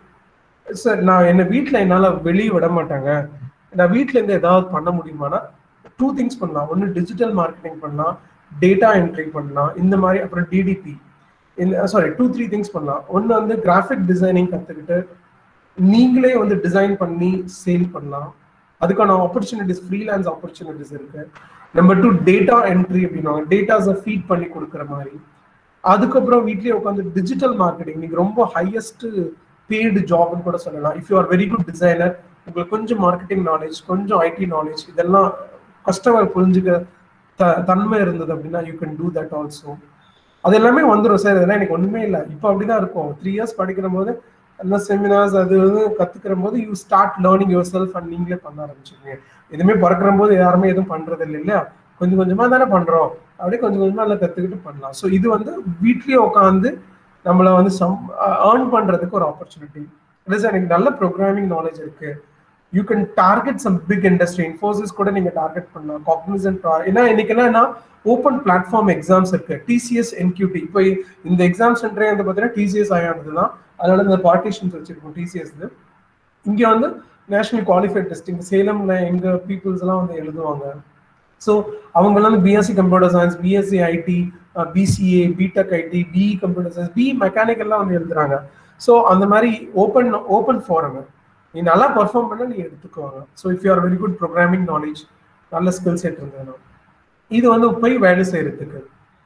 சார் நான் என்னை வீட்டில் என்னால் வெளியே விட மாட்டாங்க நான் வீட்டில் இருந்து ஏதாவது பண்ண முடியுமானா டூ திங்ஸ் பண்ணலாம் ஒன்று டிஜிட்டல் மார்க்கெட்டிங் பண்ணலாம் டேட்டா என்ட்ரி பண்ணலாம் இந்த மாதிரி அப்புறம் டிடிபி இந்த சாரி டூ த்ரீ திங்ஸ் பண்ணலாம் ஒன்று வந்து கிராஃபிக் டிசைனிங் கற்றுக்கிட்டு நீங்களே வந்து டிசைன் பண்ணி சேல் பண்ணலாம் அதுக்கான ஆப்பர்ச்சுனிட்டிஸ் ஃப்ரீலான்ஸ் ஆப்பர்ச்சுனிட்டிஸ் இருக்கு நம்பர் டூ டேட்டா என்ட்ரி அப்படின்னா டேட்டாஸை ஃபீட் பண்ணி கொடுக்குற மாதிரி அதுக்கப்புறம் வீட்லயே உட்காந்து டிஜிட்டல் மார்க்கெட்டிங் நீங்க ரொம்ப ஹையஸ்ட் பெய்டு ஜாப்னு கூட சொல்லலாம் if you are very good designer உங்களுக்கு கொஞ்சம் மார்க்கெட்டிங் நாலேஜ் கொஞ்சம் ஐடி நாலேஜ் இதெல்லாம் கஸ்டமர் புரிஞ்சுக்க த தன்மை இருந்தது அப்படின்னா you can do that also அது எல்லாமே வந்துடும் சார் இதெல்லாம் எனக்கு ஒண்ணுமே இல்லை இப்போ அப்படிதான் இருக்கும் த்ரீ இயர்ஸ் படிக்கிற போது என்ன செமினார்ஸ் அது வந்து கத்துக்கிற போது you start learning yourself and நீங்களே பண்ண ஆரம்பிச்சிருக்கீங்க எதுவுமே பிறக்கிற போது யாருமே எதுவும் பண்றது இல்லை இல்லையா கொஞ்சம் கொஞ்சமா தானே பண்றோம் அப்படியே கொஞ்சம் கொஞ்சமா எல்லாம் கத்துக்கிட்டு பண்ணலாம் ஸோ இது வந்து வீட்லயே உட்காந்து நம்மள வந்து சம் ஏர்ன் பண்றதுக்கு ஒரு ஆப்பர்ச்சுனிட்டி இல்லை எனக்கு நல்ல ப்ரோக்ராமிங் நாலேஜ் இருக்கு you can target some big industry Infosys கூட நீங்க டார்கெட் பண்ணலாம் காக்னிசன்ட் ஏன்னா இன்னைக்கு என்னன்னா ஓப்பன் பிளாட்ஃபார்ம் எக்ஸாம்ஸ் இருக்கு டிசிஎஸ் என்கியூடி இப்போ இந்த எக்ஸாம் சென்டரே வந்து பார்த்தீங்கன்னா டிசிஎஸ் ஆயானது தான் அதனால இந்த பார்ட்டிஷன்ஸ் வச்சிருக்கோம் டிசிஎஸ் இங்க வந்து நேஷனல் குவாலிஃபைட் டெஸ்டிங் சேலம்ல எங்க பீப்புள்ஸ் எல்லாம் வந்து எழுதுவாங்க ஸோ அவங்க எல்லாம் BSc computer science BSc IT BCA BTech IT BE computer science B மெக்கானிக்கல்லாம் வந்து எழுதுறாங்க ஸோ அந்த மாதிரி ஓப்பன் ஓப்பன் ஃபாரம் நீ நல்லா பர்ஃபார்ம் பண்ண நீ எடுத்துக்குவாங்க so if you are very good programming knowledge நல்ல ஸ்கில் செட் இருந்ததுன்னா இது வந்து போய் வேலை செய்யறதுக்கு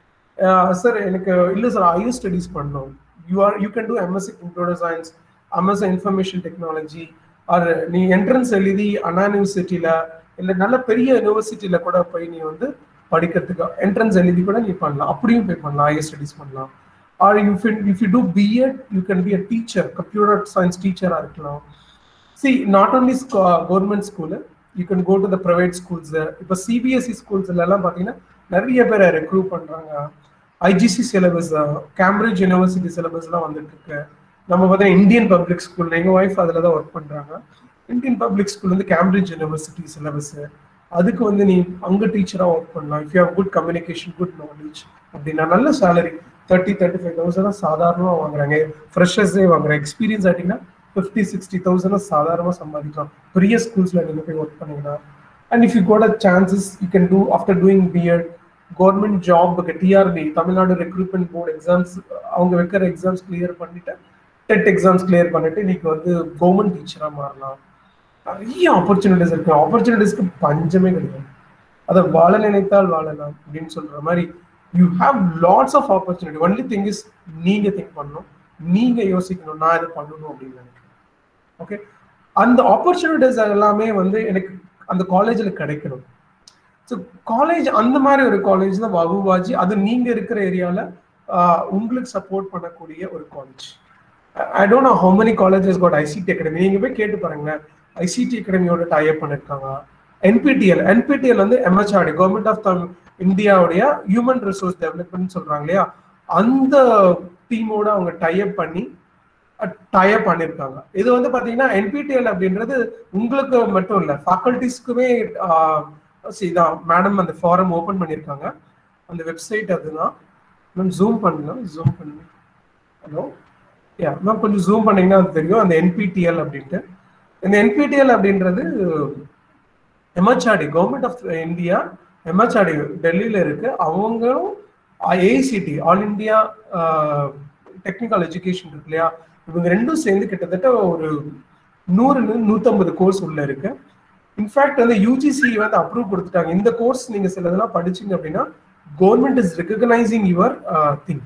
சார் எனக்கு இல்லை சார் ஐயோ ஸ்டடிஸ் பண்ணோம் you are you can do MSc computer science MSc information technology or நீ என்ட்ரன்ஸ் எழுதி அண்ணா யூனிவர்சிட்டியில இல்லை நல்ல பெரிய யூனிவர்சிட்டியில கூட போய் நீ வந்து படிக்கிறதுக்கு என்ட்ரன்ஸ் எழுதி கூட நீ பண்ணலாம் அப்படியும் போய் பண்ணலாம் ஐஎஸ் ஸ்டடிஸ் பண்ணலாம் or you if you do BEd you can be a teacher computer science டீச்சராக இருக்கலாம் see not only government school you can go to the private schools இப்போ சிபிஎஸ்சி ஸ்கூல்ஸ்ல எல்லாம் பார்த்தீங்கன்னா நிறைய பேரை ரெக்ரூட் பண்ணுறாங்க ஐஜிசி சிலபஸ் கேம்பிரிட்ஜ் யூனிவர்சிட்டி சிலபஸ்லாம் வந்துட்டு இருக்கு நம்ம பார்த்தா இந்தியன் பப்ளிக் ஸ்கூல் எங்கள் ஒய்ஃப் அதில் தான் ஒர்க் பண்ணுறாங்க இந்தியன் பப்ளிக் ஸ்கூல் வந்து கேம்பிரிட்ஜ் யூனிவர்சிட்டி சிலபஸ் அதுக்கு வந்து நீ அங்கே டீச்சராக ஒர்க் பண்ணலாம் if you have good communication good knowledge அப்படின்னா நல்ல salary thirty thirty five thousand சாதாரணமாக வாங்குறாங்க ஃப்ரெஷர்ஸே வாங்குறாங்க எக்ஸ்பீரியன்ஸ் ஆகிட்டீங்கன்னா ஃபிஃப்டி சிக்ஸ்டி தௌசண்ட் சாதாரணமாக சம்பாதிக்கலாம் பெரிய ஸ்கூல்ஸில் நீங்கள் போய் ஒர்க் பண்ணீங்கன்னா and if you got a chances you can do after doing BEd government job TRB Tamil Nadu recruitment board exams அவங்க வைக்கிற எக்ஸாம்ஸ் கிளியர் பண்ணிட்டு டெட் எக்ஸாம்ஸ் கிளியர் பண்ணிட்டு இன்னைக்கு வந்து கவர்மெண்ட் டீச்சராக மாறலாம் நிறைய ஆப்பர்ச்சுனிட்டிஸ் இருக்கு ஆப்பர்ச்சுனிட்டிஸ்க்கு பஞ்சமே கிடையாது அதை வாழ நினைத்தால் வாழலாம் அப்படின்னு சொல்ற மாதிரி you have lots of opportunity only thing is நீங்க திங்க் பண்ணணும் நீங்க யோசிக்கணும் நான் இதை பண்ணணும் அப்படின்னு நினைக்கிறேன் ஓகே அந்த ஆப்பர்ச்சுனிட்டிஸ் எல்லாமே வந்து எனக்கு அந்த காலேஜில் கிடைக்கணும் ஸோ காலேஜ் அந்த மாதிரி ஒரு காலேஜ் தான் வகுவாஜி அது நீங்க இருக்கிற ஏரியாவில் உங்களுக்கு சப்போர்ட் பண்ணக்கூடிய ஒரு college I don't know how many colleges got ICT academy நீங்க போய் கேட்டு பாருங்களேன் ஐசிடி அகாடமியோட டைப் பண்ணிருக்காங்க என்பிடிஎல் என்பிடிஎல் வந்து எம்ஹெச்ஆர்டி கவர்மெண்ட் ஆஃப் தமிழ் இந்தியாவுடைய ஹியூமன் ரிசோர்ஸ் டெவலப்மெண்ட் சொல்றாங்க இல்லையா அந்த டீமோட அவங்க டைப் பண்ணி டைப் பண்ணியிருக்காங்க இது வந்து பாத்தீங்கன்னா என்பிடிஎல் அப்படின்றது உங்களுக்கு மட்டும் இல்லை ஃபேக்கல்டிஸ்க்குமே இதான் மேடம் அந்த ஃபாரம் ஓப்பன் பண்ணியிருக்காங்க அந்த வெப்சைட் அதுதான் மேம் ஜூம் பண்ணலாம் ஜூம் பண்ணி ஹலோ யா மேம் கொஞ்சம் ஜூம் பண்ணீங்கன்னா அது தெரியும் அந்த என்பிடிஎல் அப்படின்ட்டு இந்த என்பிடிஎல் அப்படின்றது MHRD government of India MHRD டெல்லியில இருக்கு அவங்களும் AICTE all India technical education இருக்கு இல்லையா இவங்க ரெண்டும் சேர்ந்து கிட்டத்தட்ட ஒரு நூறு நூற்றம்பது கோர்ஸ் உள்ள இருக்கு இன்ஃபேக்ட் வந்து யூஜிசி வந்து அப்ரூவ் கொடுத்துட்டாங்க இந்த கோர்ஸ் நீங்க சிலதெல்லாம் படிச்சீங்க அப்படின்னா government is recognising your things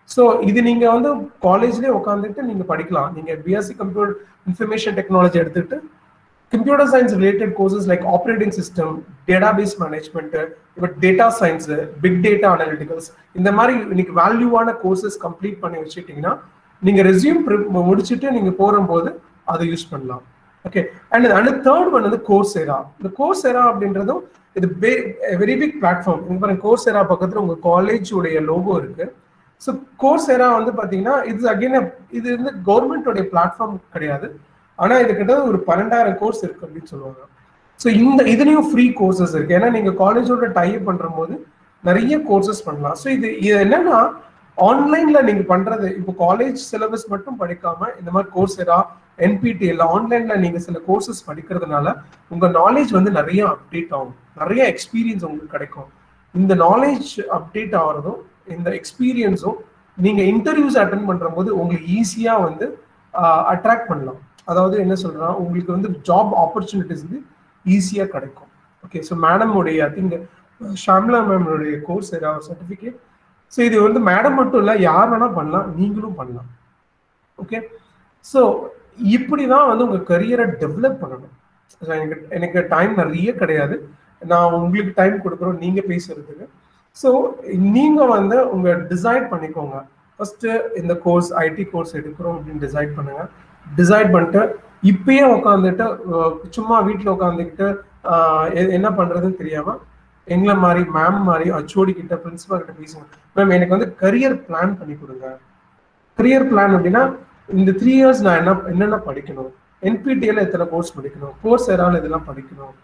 so இது நீங்க வந்து காலேஜ்லேயே உட்காந்துட்டு நீங்க படிக்கலாம் நீங்க பிஎஸ்சி கம்ப்யூட்டர் இன்ஃபர்மேஷன் டெக்னாலஜி எடுத்துட்டு computer science related courses like operating system database management இப்போ data science big data analyticals இந்த மாதிரி இன்னைக்கு வேல்யூவான கோர்சஸ் கம்ப்ளீட் பண்ணி வச்சுட்டீங்கன்னா நீங்க ரெசியூம் முடிச்சுட்டு நீங்க போகும்போது அதை யூஸ் பண்ணலாம் okay and and third one வந்து கோர்ஸ் ஏரா இந்த கோர்ஸ் ஏரா அப்படின்றதும் இது வெரி பிக் பிளாட்ஃபார்ம் இங்க பாருங்க கோர்ஸ் ஏரா பக்கத்துல உங்க காலேஜ் உடைய லோகோ இருக்கு ஸோ கோர்ஸ் ஏரா வந்து பாத்தீங்கன்னா இது அகைன் இது வந்து கவர்மெண்டோடைய பிளாட்ஃபார்ம் கிடையாது ஆனா இது கிட்ட ஒரு பன்னெண்டாயிரம் கோர்ஸ் இருக்கு அப்படின்னு சொல்லுவாங்க ஸோ இந்த இதுலயும் ஃப்ரீ கோர்சஸ் இருக்கு ஏன்னா நீங்க காலேஜோட டைப் பண்ற போது நிறைய கோர்சஸ் பண்ணலாம் ஸோ இது இது என்னன்னா ஆன்லைன்ல நீங்க பண்றது இப்போ காலேஜ் சிலபஸ் மட்டும் படிக்காம இந்த மாதிரி கோர்ஸ் ஏரா என்பிடிஎல் ஆன்லைன்ல நீங்க சில கோர்சஸ் படிக்கிறதுனால உங்க நாலேஜ் வந்து நிறைய அப்டேட் ஆகும் நிறைய எக்ஸ்பீரியன்ஸ் உங்களுக்கு கிடைக்கும் இந்த நாலேஜ் அப்டேட் ஆகிறதும் இந்த எக்ஸ்பீரியன்ஸும் நீங்க இன்டர்வியூஸ் அட்டன் பண்ற போது உங்களுக்கு ஈஸியா வந்து அட்ராக்ட் பண்ணலாம் அதாவது என்ன சொல்றா உங்களுக்கு வந்து ஜாப் ஆப்பர்ச்சுனிட்டிஸ் வந்து ஈஸியா கிடைக்கும் ஓகே ஸோ மேடம் உடைய ஐ திங்க் ஷாம்லா மேமோடைய கோர்ஸ் ஏதாவது சர்டிஃபிகேட் ஸோ இது வந்து மேடம் மட்டும் இல்லை யார் வேணா பண்ணலாம் நீங்களும் பண்ணலாம் ஓகே ஸோ இப்படி தான் வந்து உங்கள் கரியரை டெவலப் பண்ணணும் எனக்கு எனக்கு டைம் நிறைய கிடையாது நான் உங்களுக்கு டைம் கொடுக்குறோம் நீங்கள் பேசுறதுக்கு ஸோ நீங்கள் வந்து உங்கள் டிசைட் பண்ணிக்கோங்க ஃபர்ஸ்ட் இந்த கோர்ஸ் ஐடி கோர்ஸ் எடுக்கிறோம் அப்படின்னு டிசைட் பண்ணுங்க டிசைட் பண்ணிட்டு இப்பயே உட்காந்துட்டு சும்மா வீட்டில் உட்காந்துக்கிட்டு என்ன பண்றதுன்னு தெரியாம எங்களை மாதிரி மேம் மாதிரி அச்சோடி கிட்ட பிரின்சிபல் கிட்ட பேசுங்க மேம் எனக்கு வந்து கரியர் பிளான் பண்ணி கொடுங்க கரியர் பிளான் அப்படின்னா இந்த த்ரீ இயர்ஸ் நான் என்ன என்னென்ன படிக்கணும் என்பிடிஎல் எத்தனை கோர்ஸ் படிக்கணும் கோர்ஸ் எதாவது இதெல்லாம் படிக்கணும்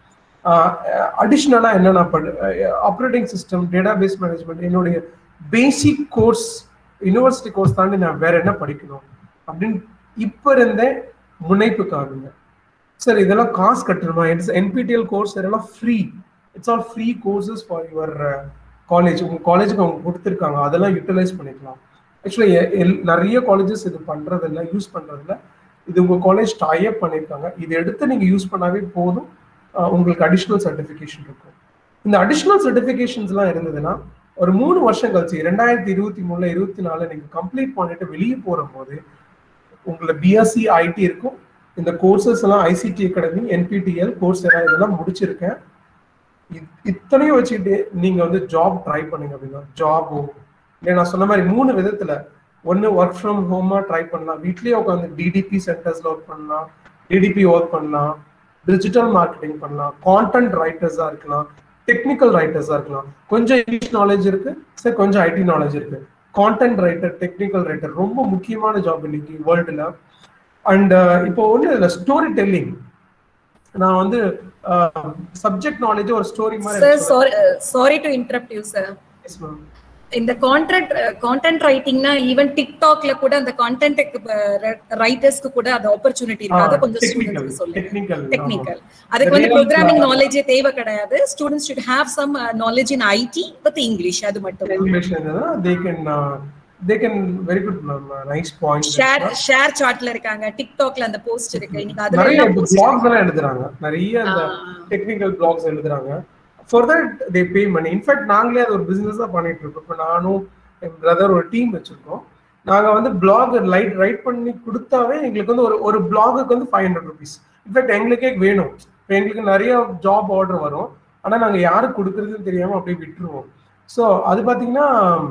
அடிஷ்னலாக என்னென்ன படி operating system database management என்னுடைய பேசிக் கோர்ஸ் யூனிவர்சிட்டி கோர்ஸ் தாண்டி நான் வேற என்ன படிக்கணும் அப்படின்னு இப்போ இருந்தே முனைப்பு காணுங்க சார் இதெல்லாம் காசு கட்டணுமா இட்ஸ் என்பிடிஎல் கோர்ஸ் இதெல்லாம் free it's all free courses for your college உங்கள் காலேஜுக்கு அவங்க கொடுத்துருக்காங்க அதெல்லாம் யூட்டிலைஸ் பண்ணிக்கலாம் ஆக்சுவலி நிறைய காலேஜஸ் இது பண்றதில்ல யூஸ் பண்றதில்ல இது உங்க காலேஜ் டைப் பண்ணியிருக்காங்க இது எடுத்து நீங்க யூஸ் பண்ணாவே போதும் உங்களுக்கு அடிஷ்னல் சர்டிஃபிகேஷன் இருக்கும் இந்த அடிஷ்னல் சர்டிஃபிகேஷன்ஸ்லாம் இருந்ததுன்னா ஒரு மூணு வருஷம் கழிச்சு ரெண்டாயிரத்தி இருபத்தி மூணுல இருபத்தி நாலுல நீங்க கம்ப்ளீட் பண்ணிட்டு வெளியே போற போது உங்களை பிஎஸ்சி ஐடி இருக்கும் இந்த கோர்சஸ் எல்லாம் ஐசிடி அகாடமி என்பிடிஎல் கோர்ஸ் எல்லாம் இதெல்லாம் முடிச்சிருக்கேன் இத்தனையும் வச்சுக்கிட்டு நீங்க வந்து ஜாப் ட்ரை பண்ணுங்க அப்படின்னா ஜாபோ இல்லை நான் சொன்ன மாதிரி மூணு விதத்துல ஒன்று ஒர்க் ஃப்ரம் ஹோமா ட்ரை பண்ணலாம் வீட்லயே உட்காந்து டிடிபி சென்டர்ஸ்ல ஒர்க் பண்ணலாம் டிடிபி ஒர்க் பண்ணலாம் டிஜிட்டல் மார்க்கெட்டிங் பண்ணலாம் கான்டென்ட் ரைட்டர்ஸா இருக்கலாம் டெக்னிக்கல் ரைட்டர்ஸா இருக்கலாம் கொஞ்சம் இங்கிலீஷ் நாலேஜ் இருக்கு சார் கொஞ்சம் ஐடி நாலேஜ் இருக்கு கான்டென்ட் ரைட்டர் டெக்னிக்கல் ரைட்டர் ரொம்ப முக்கியமான ஜாப் இன்னைக்கு வேர்ல்டுல அண்ட் இப்போ ஒன்று இல்லை ஸ்டோரி டெல்லிங் நான் வந்து சப்ஜெக்ட் நாலேஜ் ஒரு ஸ்டோரி மாதிரி sorry sorry to interrupt you sir இந்த கான்ட்ராக்ட் கான்டென்ட் ரைட்டிங்னா ஈவன் டிக்டாக்ல கூட அந்த கான்டென்ட் ரைட்டர்ஸ்க்கு கூட அந்த ஆப்பர்ச்சுனிட்டி இருக்கு அதை கொஞ்சம் ஸ்டூடெண்ட்ஸ்க்கு சொல்லுங்க டெக்னிக்கல் அதுக்கு வந்து ப்ரோக்ராமிங் நாலேஜே தேவை கிடையாது students should have some knowledge in IT with English அது மட்டும் English they can they can very good nice point share share சாட்ல இருக்காங்க டிக்டாக்ல அந்த போஸ்ட் இருக்கு இன்னைக்கு அதுல நிறைய பிளாக்ஸ் எல்லாம் எழுதுறாங்க நிறைய அந்த டெக்னிக்கல் பிளாக்ஸ் எழுதுறாங்க for that they pay money in fact நாங்களே அது ஒரு பிசினஸ் தான் பண்ணிட்டு இருக்கோம் இப்போ நானும் என் பிரதர் ஒரு டீம் வச்சிருக்கோம் நாங்கள் வந்து பிளாக் லைட் ரைட் பண்ணி கொடுத்தாவே எங்களுக்கு வந்து ஒரு ஒரு பிளாகுக்கு வந்து ஃபைவ் ஹண்ட்ரட் ருபீஸ் இன்ஃபேக்ட் எங்களுக்கே வேணும் இப்போ எங்களுக்கு நிறைய ஜாப் ஆர்டர் வரும் ஆனால் நாங்கள் யாருக்கு கொடுக்குறதுன்னு தெரியாமல் அப்படியே விட்டுருவோம் ஸோ அது பார்த்தீங்கன்னா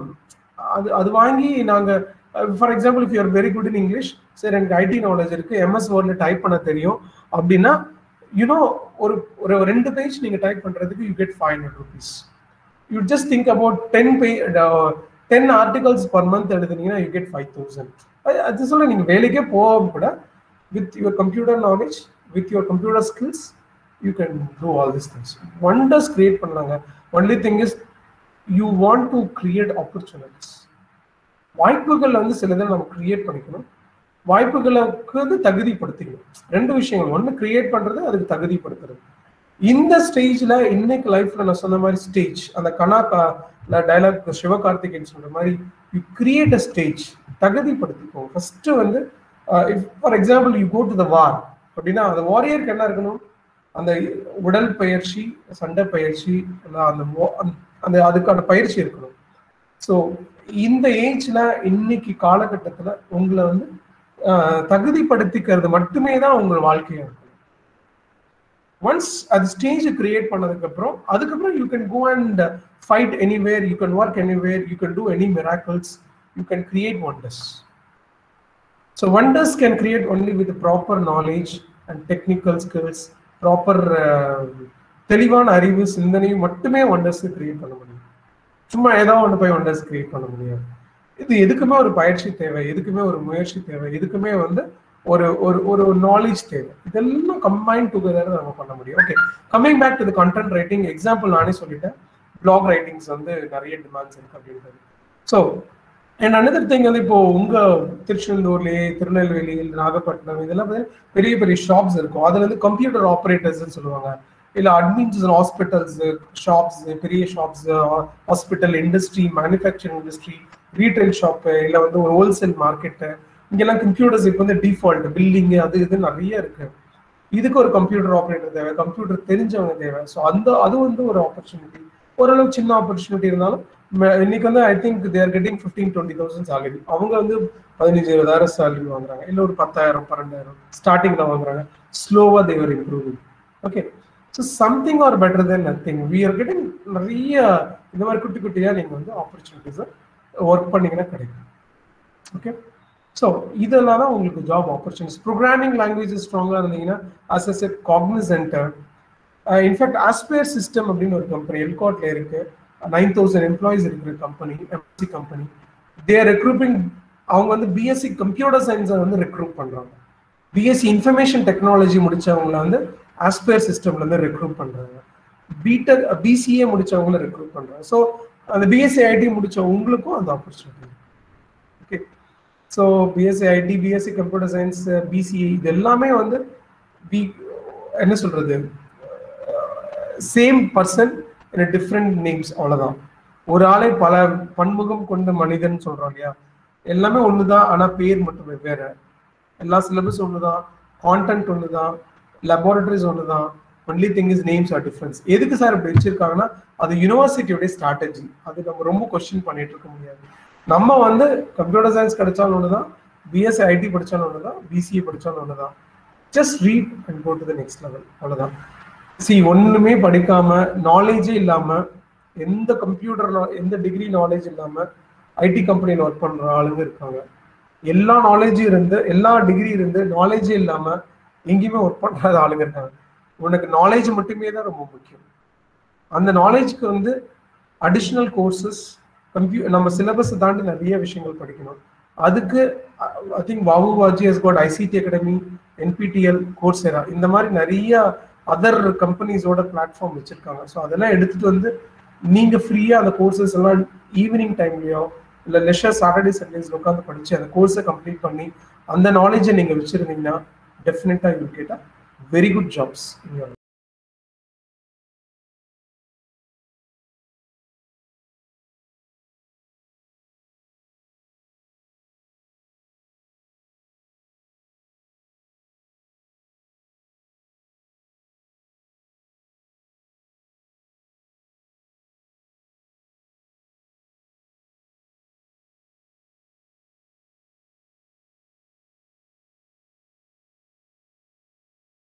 அது அது வாங்கி நாங்கள் for example if you are very good in English சரி எனக்கு ஐடி நாலேஜ் இருக்கு எம்எஸ் வேர்டில் டைப் பண்ண தெரியும் அப்படின்னா யூனோ ஒரு ஒரு ரெண்டு பேஜ் நீங்க டைப் பண்றதுக்கு you get five hundred rupees you just think about ten pay ten articles per month எழுதுனீங்கன்னா யூ கெட் ஃபைவ் தௌசண்ட் அது சொல்ல நீங்க வேலைக்கே போகாம கூட with your computer knowledge with your computer skills you can do all this things wonders create பண்ணாங்க only thing is you want to create opportunities வாய்ப்புகள் வந்து சில இதில் நம்ம கிரியேட் பண்ணிக்கணும் வாய்ப்புகளுக்கு வந்து தகுதிப்படுத்திக்கணும் ரெண்டு விஷயங்கள் ஒன்று கிரியேட் பண்றது அதுக்கு தகுதிப்படுத்துறது இந்த ஸ்டேஜ்ல இன்னைக்கு லைஃப்ல நான் சொன்ன மாதிரி ஸ்டேஜ் அந்த கனா டைலாக் சிவகார்த்திகேயன் சொல்ற மாதிரி யூ கிரியேட் அ ஸ்டேஜ் தகுதிப்படுத்திக்கோ ஃபர்ஸ்ட் வந்து for example you go to the war அப்படின்னா அந்த வாரியருக்கு என்ன இருக்கணும் அந்த உடல் பயிற்சி சண்டை பயிற்சி அந்த அந்த அதுக்கான பயிற்சி இருக்கணும் ஸோ இந்த ஏஜ்ல இன்னைக்கு காலகட்டத்தில் உங்களை வந்து தகுதிப்படுத்திக்கிறது மட்டுமே தான் உங்கள் வாழ்க்கையா இருக்கும் ஒன்ஸ் அது ஸ்டேஜ் கிரியேட் பண்ணதுக்கு அப்புறம் அதுக்கப்புறம் you can go and fight anywhere you can work anywhere you can do any miracles you can create wonders so wonders can create only with proper knowledge and technical skills proper தெளிவான அறிவு சிந்தனையும் மட்டுமே wonders create பண்ண முடியும் சும்மா ஏதோ ஒன்று போய் ஒண்டர்ஸ் கிரியேட் பண்ண முடியாது இது எதுக்குமே ஒரு பயிற்சி தேவை எதுக்குமே ஒரு முயற்சி தேவை எதுக்குமே வந்து ஒரு ஒரு ஒரு நாலேஜ் தேவை இதெல்லாம் கம்பைன் டுகெதர் நம்ம பண்ண முடியும் okay coming back to the content writing example நானே சொல்லிட்டேன் பிளாக் ரைட்டிங்ஸ் வந்து நிறைய டிமாண்ட்ஸ் இருக்கு அப்படின்றது ஸோ அண்ட் அனதர் திங் வந்து இப்போ உங்க திருச்செந்தூர்லயே திருநெல்வேலி நாகப்பட்டினம் இதெல்லாம் பெரிய பெரிய ஷாப்ஸ் இருக்கும் அதுல வந்து கம்ப்யூட்டர் ஆப்ரேட்டர்ஸ் சொல்லுவாங்க இல்ல அட்மின்ஸ் ஹாஸ்பிட்டல்ஸ் ஷாப்ஸ் பெரிய shops hospital industry manufacturing industry retail shop இல்ல வந்து ஒரு ஹோல்சேல் மார்க்கெட்டு இங்கெல்லாம் கம்ப்யூட்டர்ஸ் இப்போ வந்து டிஃபால்ட் பில்டிங் அது இது நிறைய இருக்கு இதுக்கு ஒரு கம்ப்யூட்டர் ஆப்ரேட்டர் தேவை கம்ப்யூட்டர் தெரிஞ்சவங்க தேவை ஸோ அந்த அது வந்து ஒரு ஆப்பர்ச்சுனிட்டி ஓரளவு சின்ன ஆப்பர்ச்சுனிட்டி இருந்தாலும் இன்னைக்கு வந்து I think they're getting fifteen twenty thousand salary அவங்க வந்து பதினஞ்சு இருபதாயிரம் சேலரி வாங்குறாங்க இல்லை ஒரு பத்தாயிரம் பன்னெண்டாயிரம் ஸ்டார்டிங்ல வாங்குறாங்க ஸ்லோவா they're improving okay so something are better then nothing we are getting நிறைய இந்த மாதிரி குட்டி குட்டியா நீங்க வந்து ஆப்பர்ச்சுனிட்டிஸை ஒர்க் பண்ணீங்கன்னா கிடைக்கும் ஓகே ஸோ இதெல்லாம் தான் உங்களுக்கு ஜாப் ஆப்பர்ச்சுனிட்டிஸ் ப்ரோக்ராமிங் லாங்குவேஜஸ் ஸ்ட்ராங்காக இருந்தீங்கன்னா as as a Cognizant in fact Aspire system அப்படின்னு ஒரு கம்பெனி எல்காட்ல இருக்கு நைன் தௌசண்ட் எம்ப்ளாயிஸ் இருக்கிற company MC company they're recruiting அவங்க வந்து பிஎஸ்சி கம்ப்யூட்டர் சயின்ஸை வந்து ரெக்ரூட் பண்றாங்க பிஎஸ்சி இன்ஃபர்மேஷன் டெக்னாலஜி முடிச்சவங்கள வந்து ஆஸ்பேர் சிஸ்டம்ல இருந்து ரெக்ரூட் பண்றாங்க பிடெக் பிசிஏ முடிச்சவங்கள ரெக்ரூட் பண்றாங்க ஸோ அந்த பிஎஸ்சி ஐடி முடிச்ச உங்களுக்கும் அந்த opportunity okay so BSc IT BSc computer science BCA இது எல்லாமே வந்து பி என்ன சொல்றது சேம் பர்சன் டிஃப்ரெண்ட் நேம்ஸ் அவ்வளோதான் ஒரு ஆளை பல பன்முகம் கொண்ட மனிதன் சொல்றோம் இல்லையா எல்லாமே ஒண்ணுதான் ஆனா பேர் மட்டும் வெவ்வேறு எல்லா சிலபஸ் ஒண்ணுதான் கான்டென்ட் ஒண்ணுதான் லெபார்டரிஸ் ஒண்ணுதான் only thing is names are difference எதுக்கு சார் இப்படி வச்சிருக்காங்கன்னா அது யூனிவர்சிட்டியோடைய ஸ்ட்ராட்டஜி அது நம்ம ரொம்ப கொஸ்டின் பண்ணிட்டு இருக்க முடியாது நம்ம வந்து கம்ப்யூட்டர் சயின்ஸ் கிடைச்சாலும் ஒண்ணுதான் பிஎஸ்சி ஐடி படிச்சாலும் ஒண்ணுதான் பிசிஏ படிச்சாலும் ஒண்ணுதான் just read and go to the next level அவ்வளவுதான் சி ஒண்ணுமே படிக்காம நாலேஜே இல்லாம எந்த கம்ப்யூட்டர் எந்த டிகிரி நாலேஜ் இல்லாம ஐடி கம்பெனியில் ஒர்க் பண்ற ஆளுங்க இருக்காங்க எல்லா நாலேஜும் இருந்து எல்லா டிகிரி இருந்து நாலேஜே இல்லாம எங்கேயுமே ஒர்க் பண்றாத ஆளுங்க இருக்காங்க உனக்கு நாலேஜ் மட்டுமே தான் ரொம்ப முக்கியம் அந்த நாலேஜ்க்கு வந்து அடிஷ்னல் கோர்சஸ் கம்ப்யூ நம்ம சிலபஸ் தாண்டி நிறைய விஷயங்கள் படிக்கணும் அதுக்கு ஐ திங்க் வாவு வாஜி has got ICT academy NPTEL Coursera இந்த மாதிரி நிறைய அதர் கம்பெனிஸோட பிளாட்ஃபார்ம் வச்சிருக்காங்க ஸோ அதெல்லாம் எடுத்துட்டு வந்து நீங்க ஃப்ரீயா அந்த கோர்சஸ் எல்லாம் ஈவினிங் டைம்லயோ இல்லை லெஷர் சாட்டர்டே சண்டேஸ்ல உட்காந்து படிச்சு அந்த கோர்ஸை கம்ப்ளீட் பண்ணி அந்த நாலேஜை நீங்க வச்சிருந்தீங்கன்னா டெஃபினட்டா யூ கேட்டா வெரி குட் ஜாப்ஸ் இன்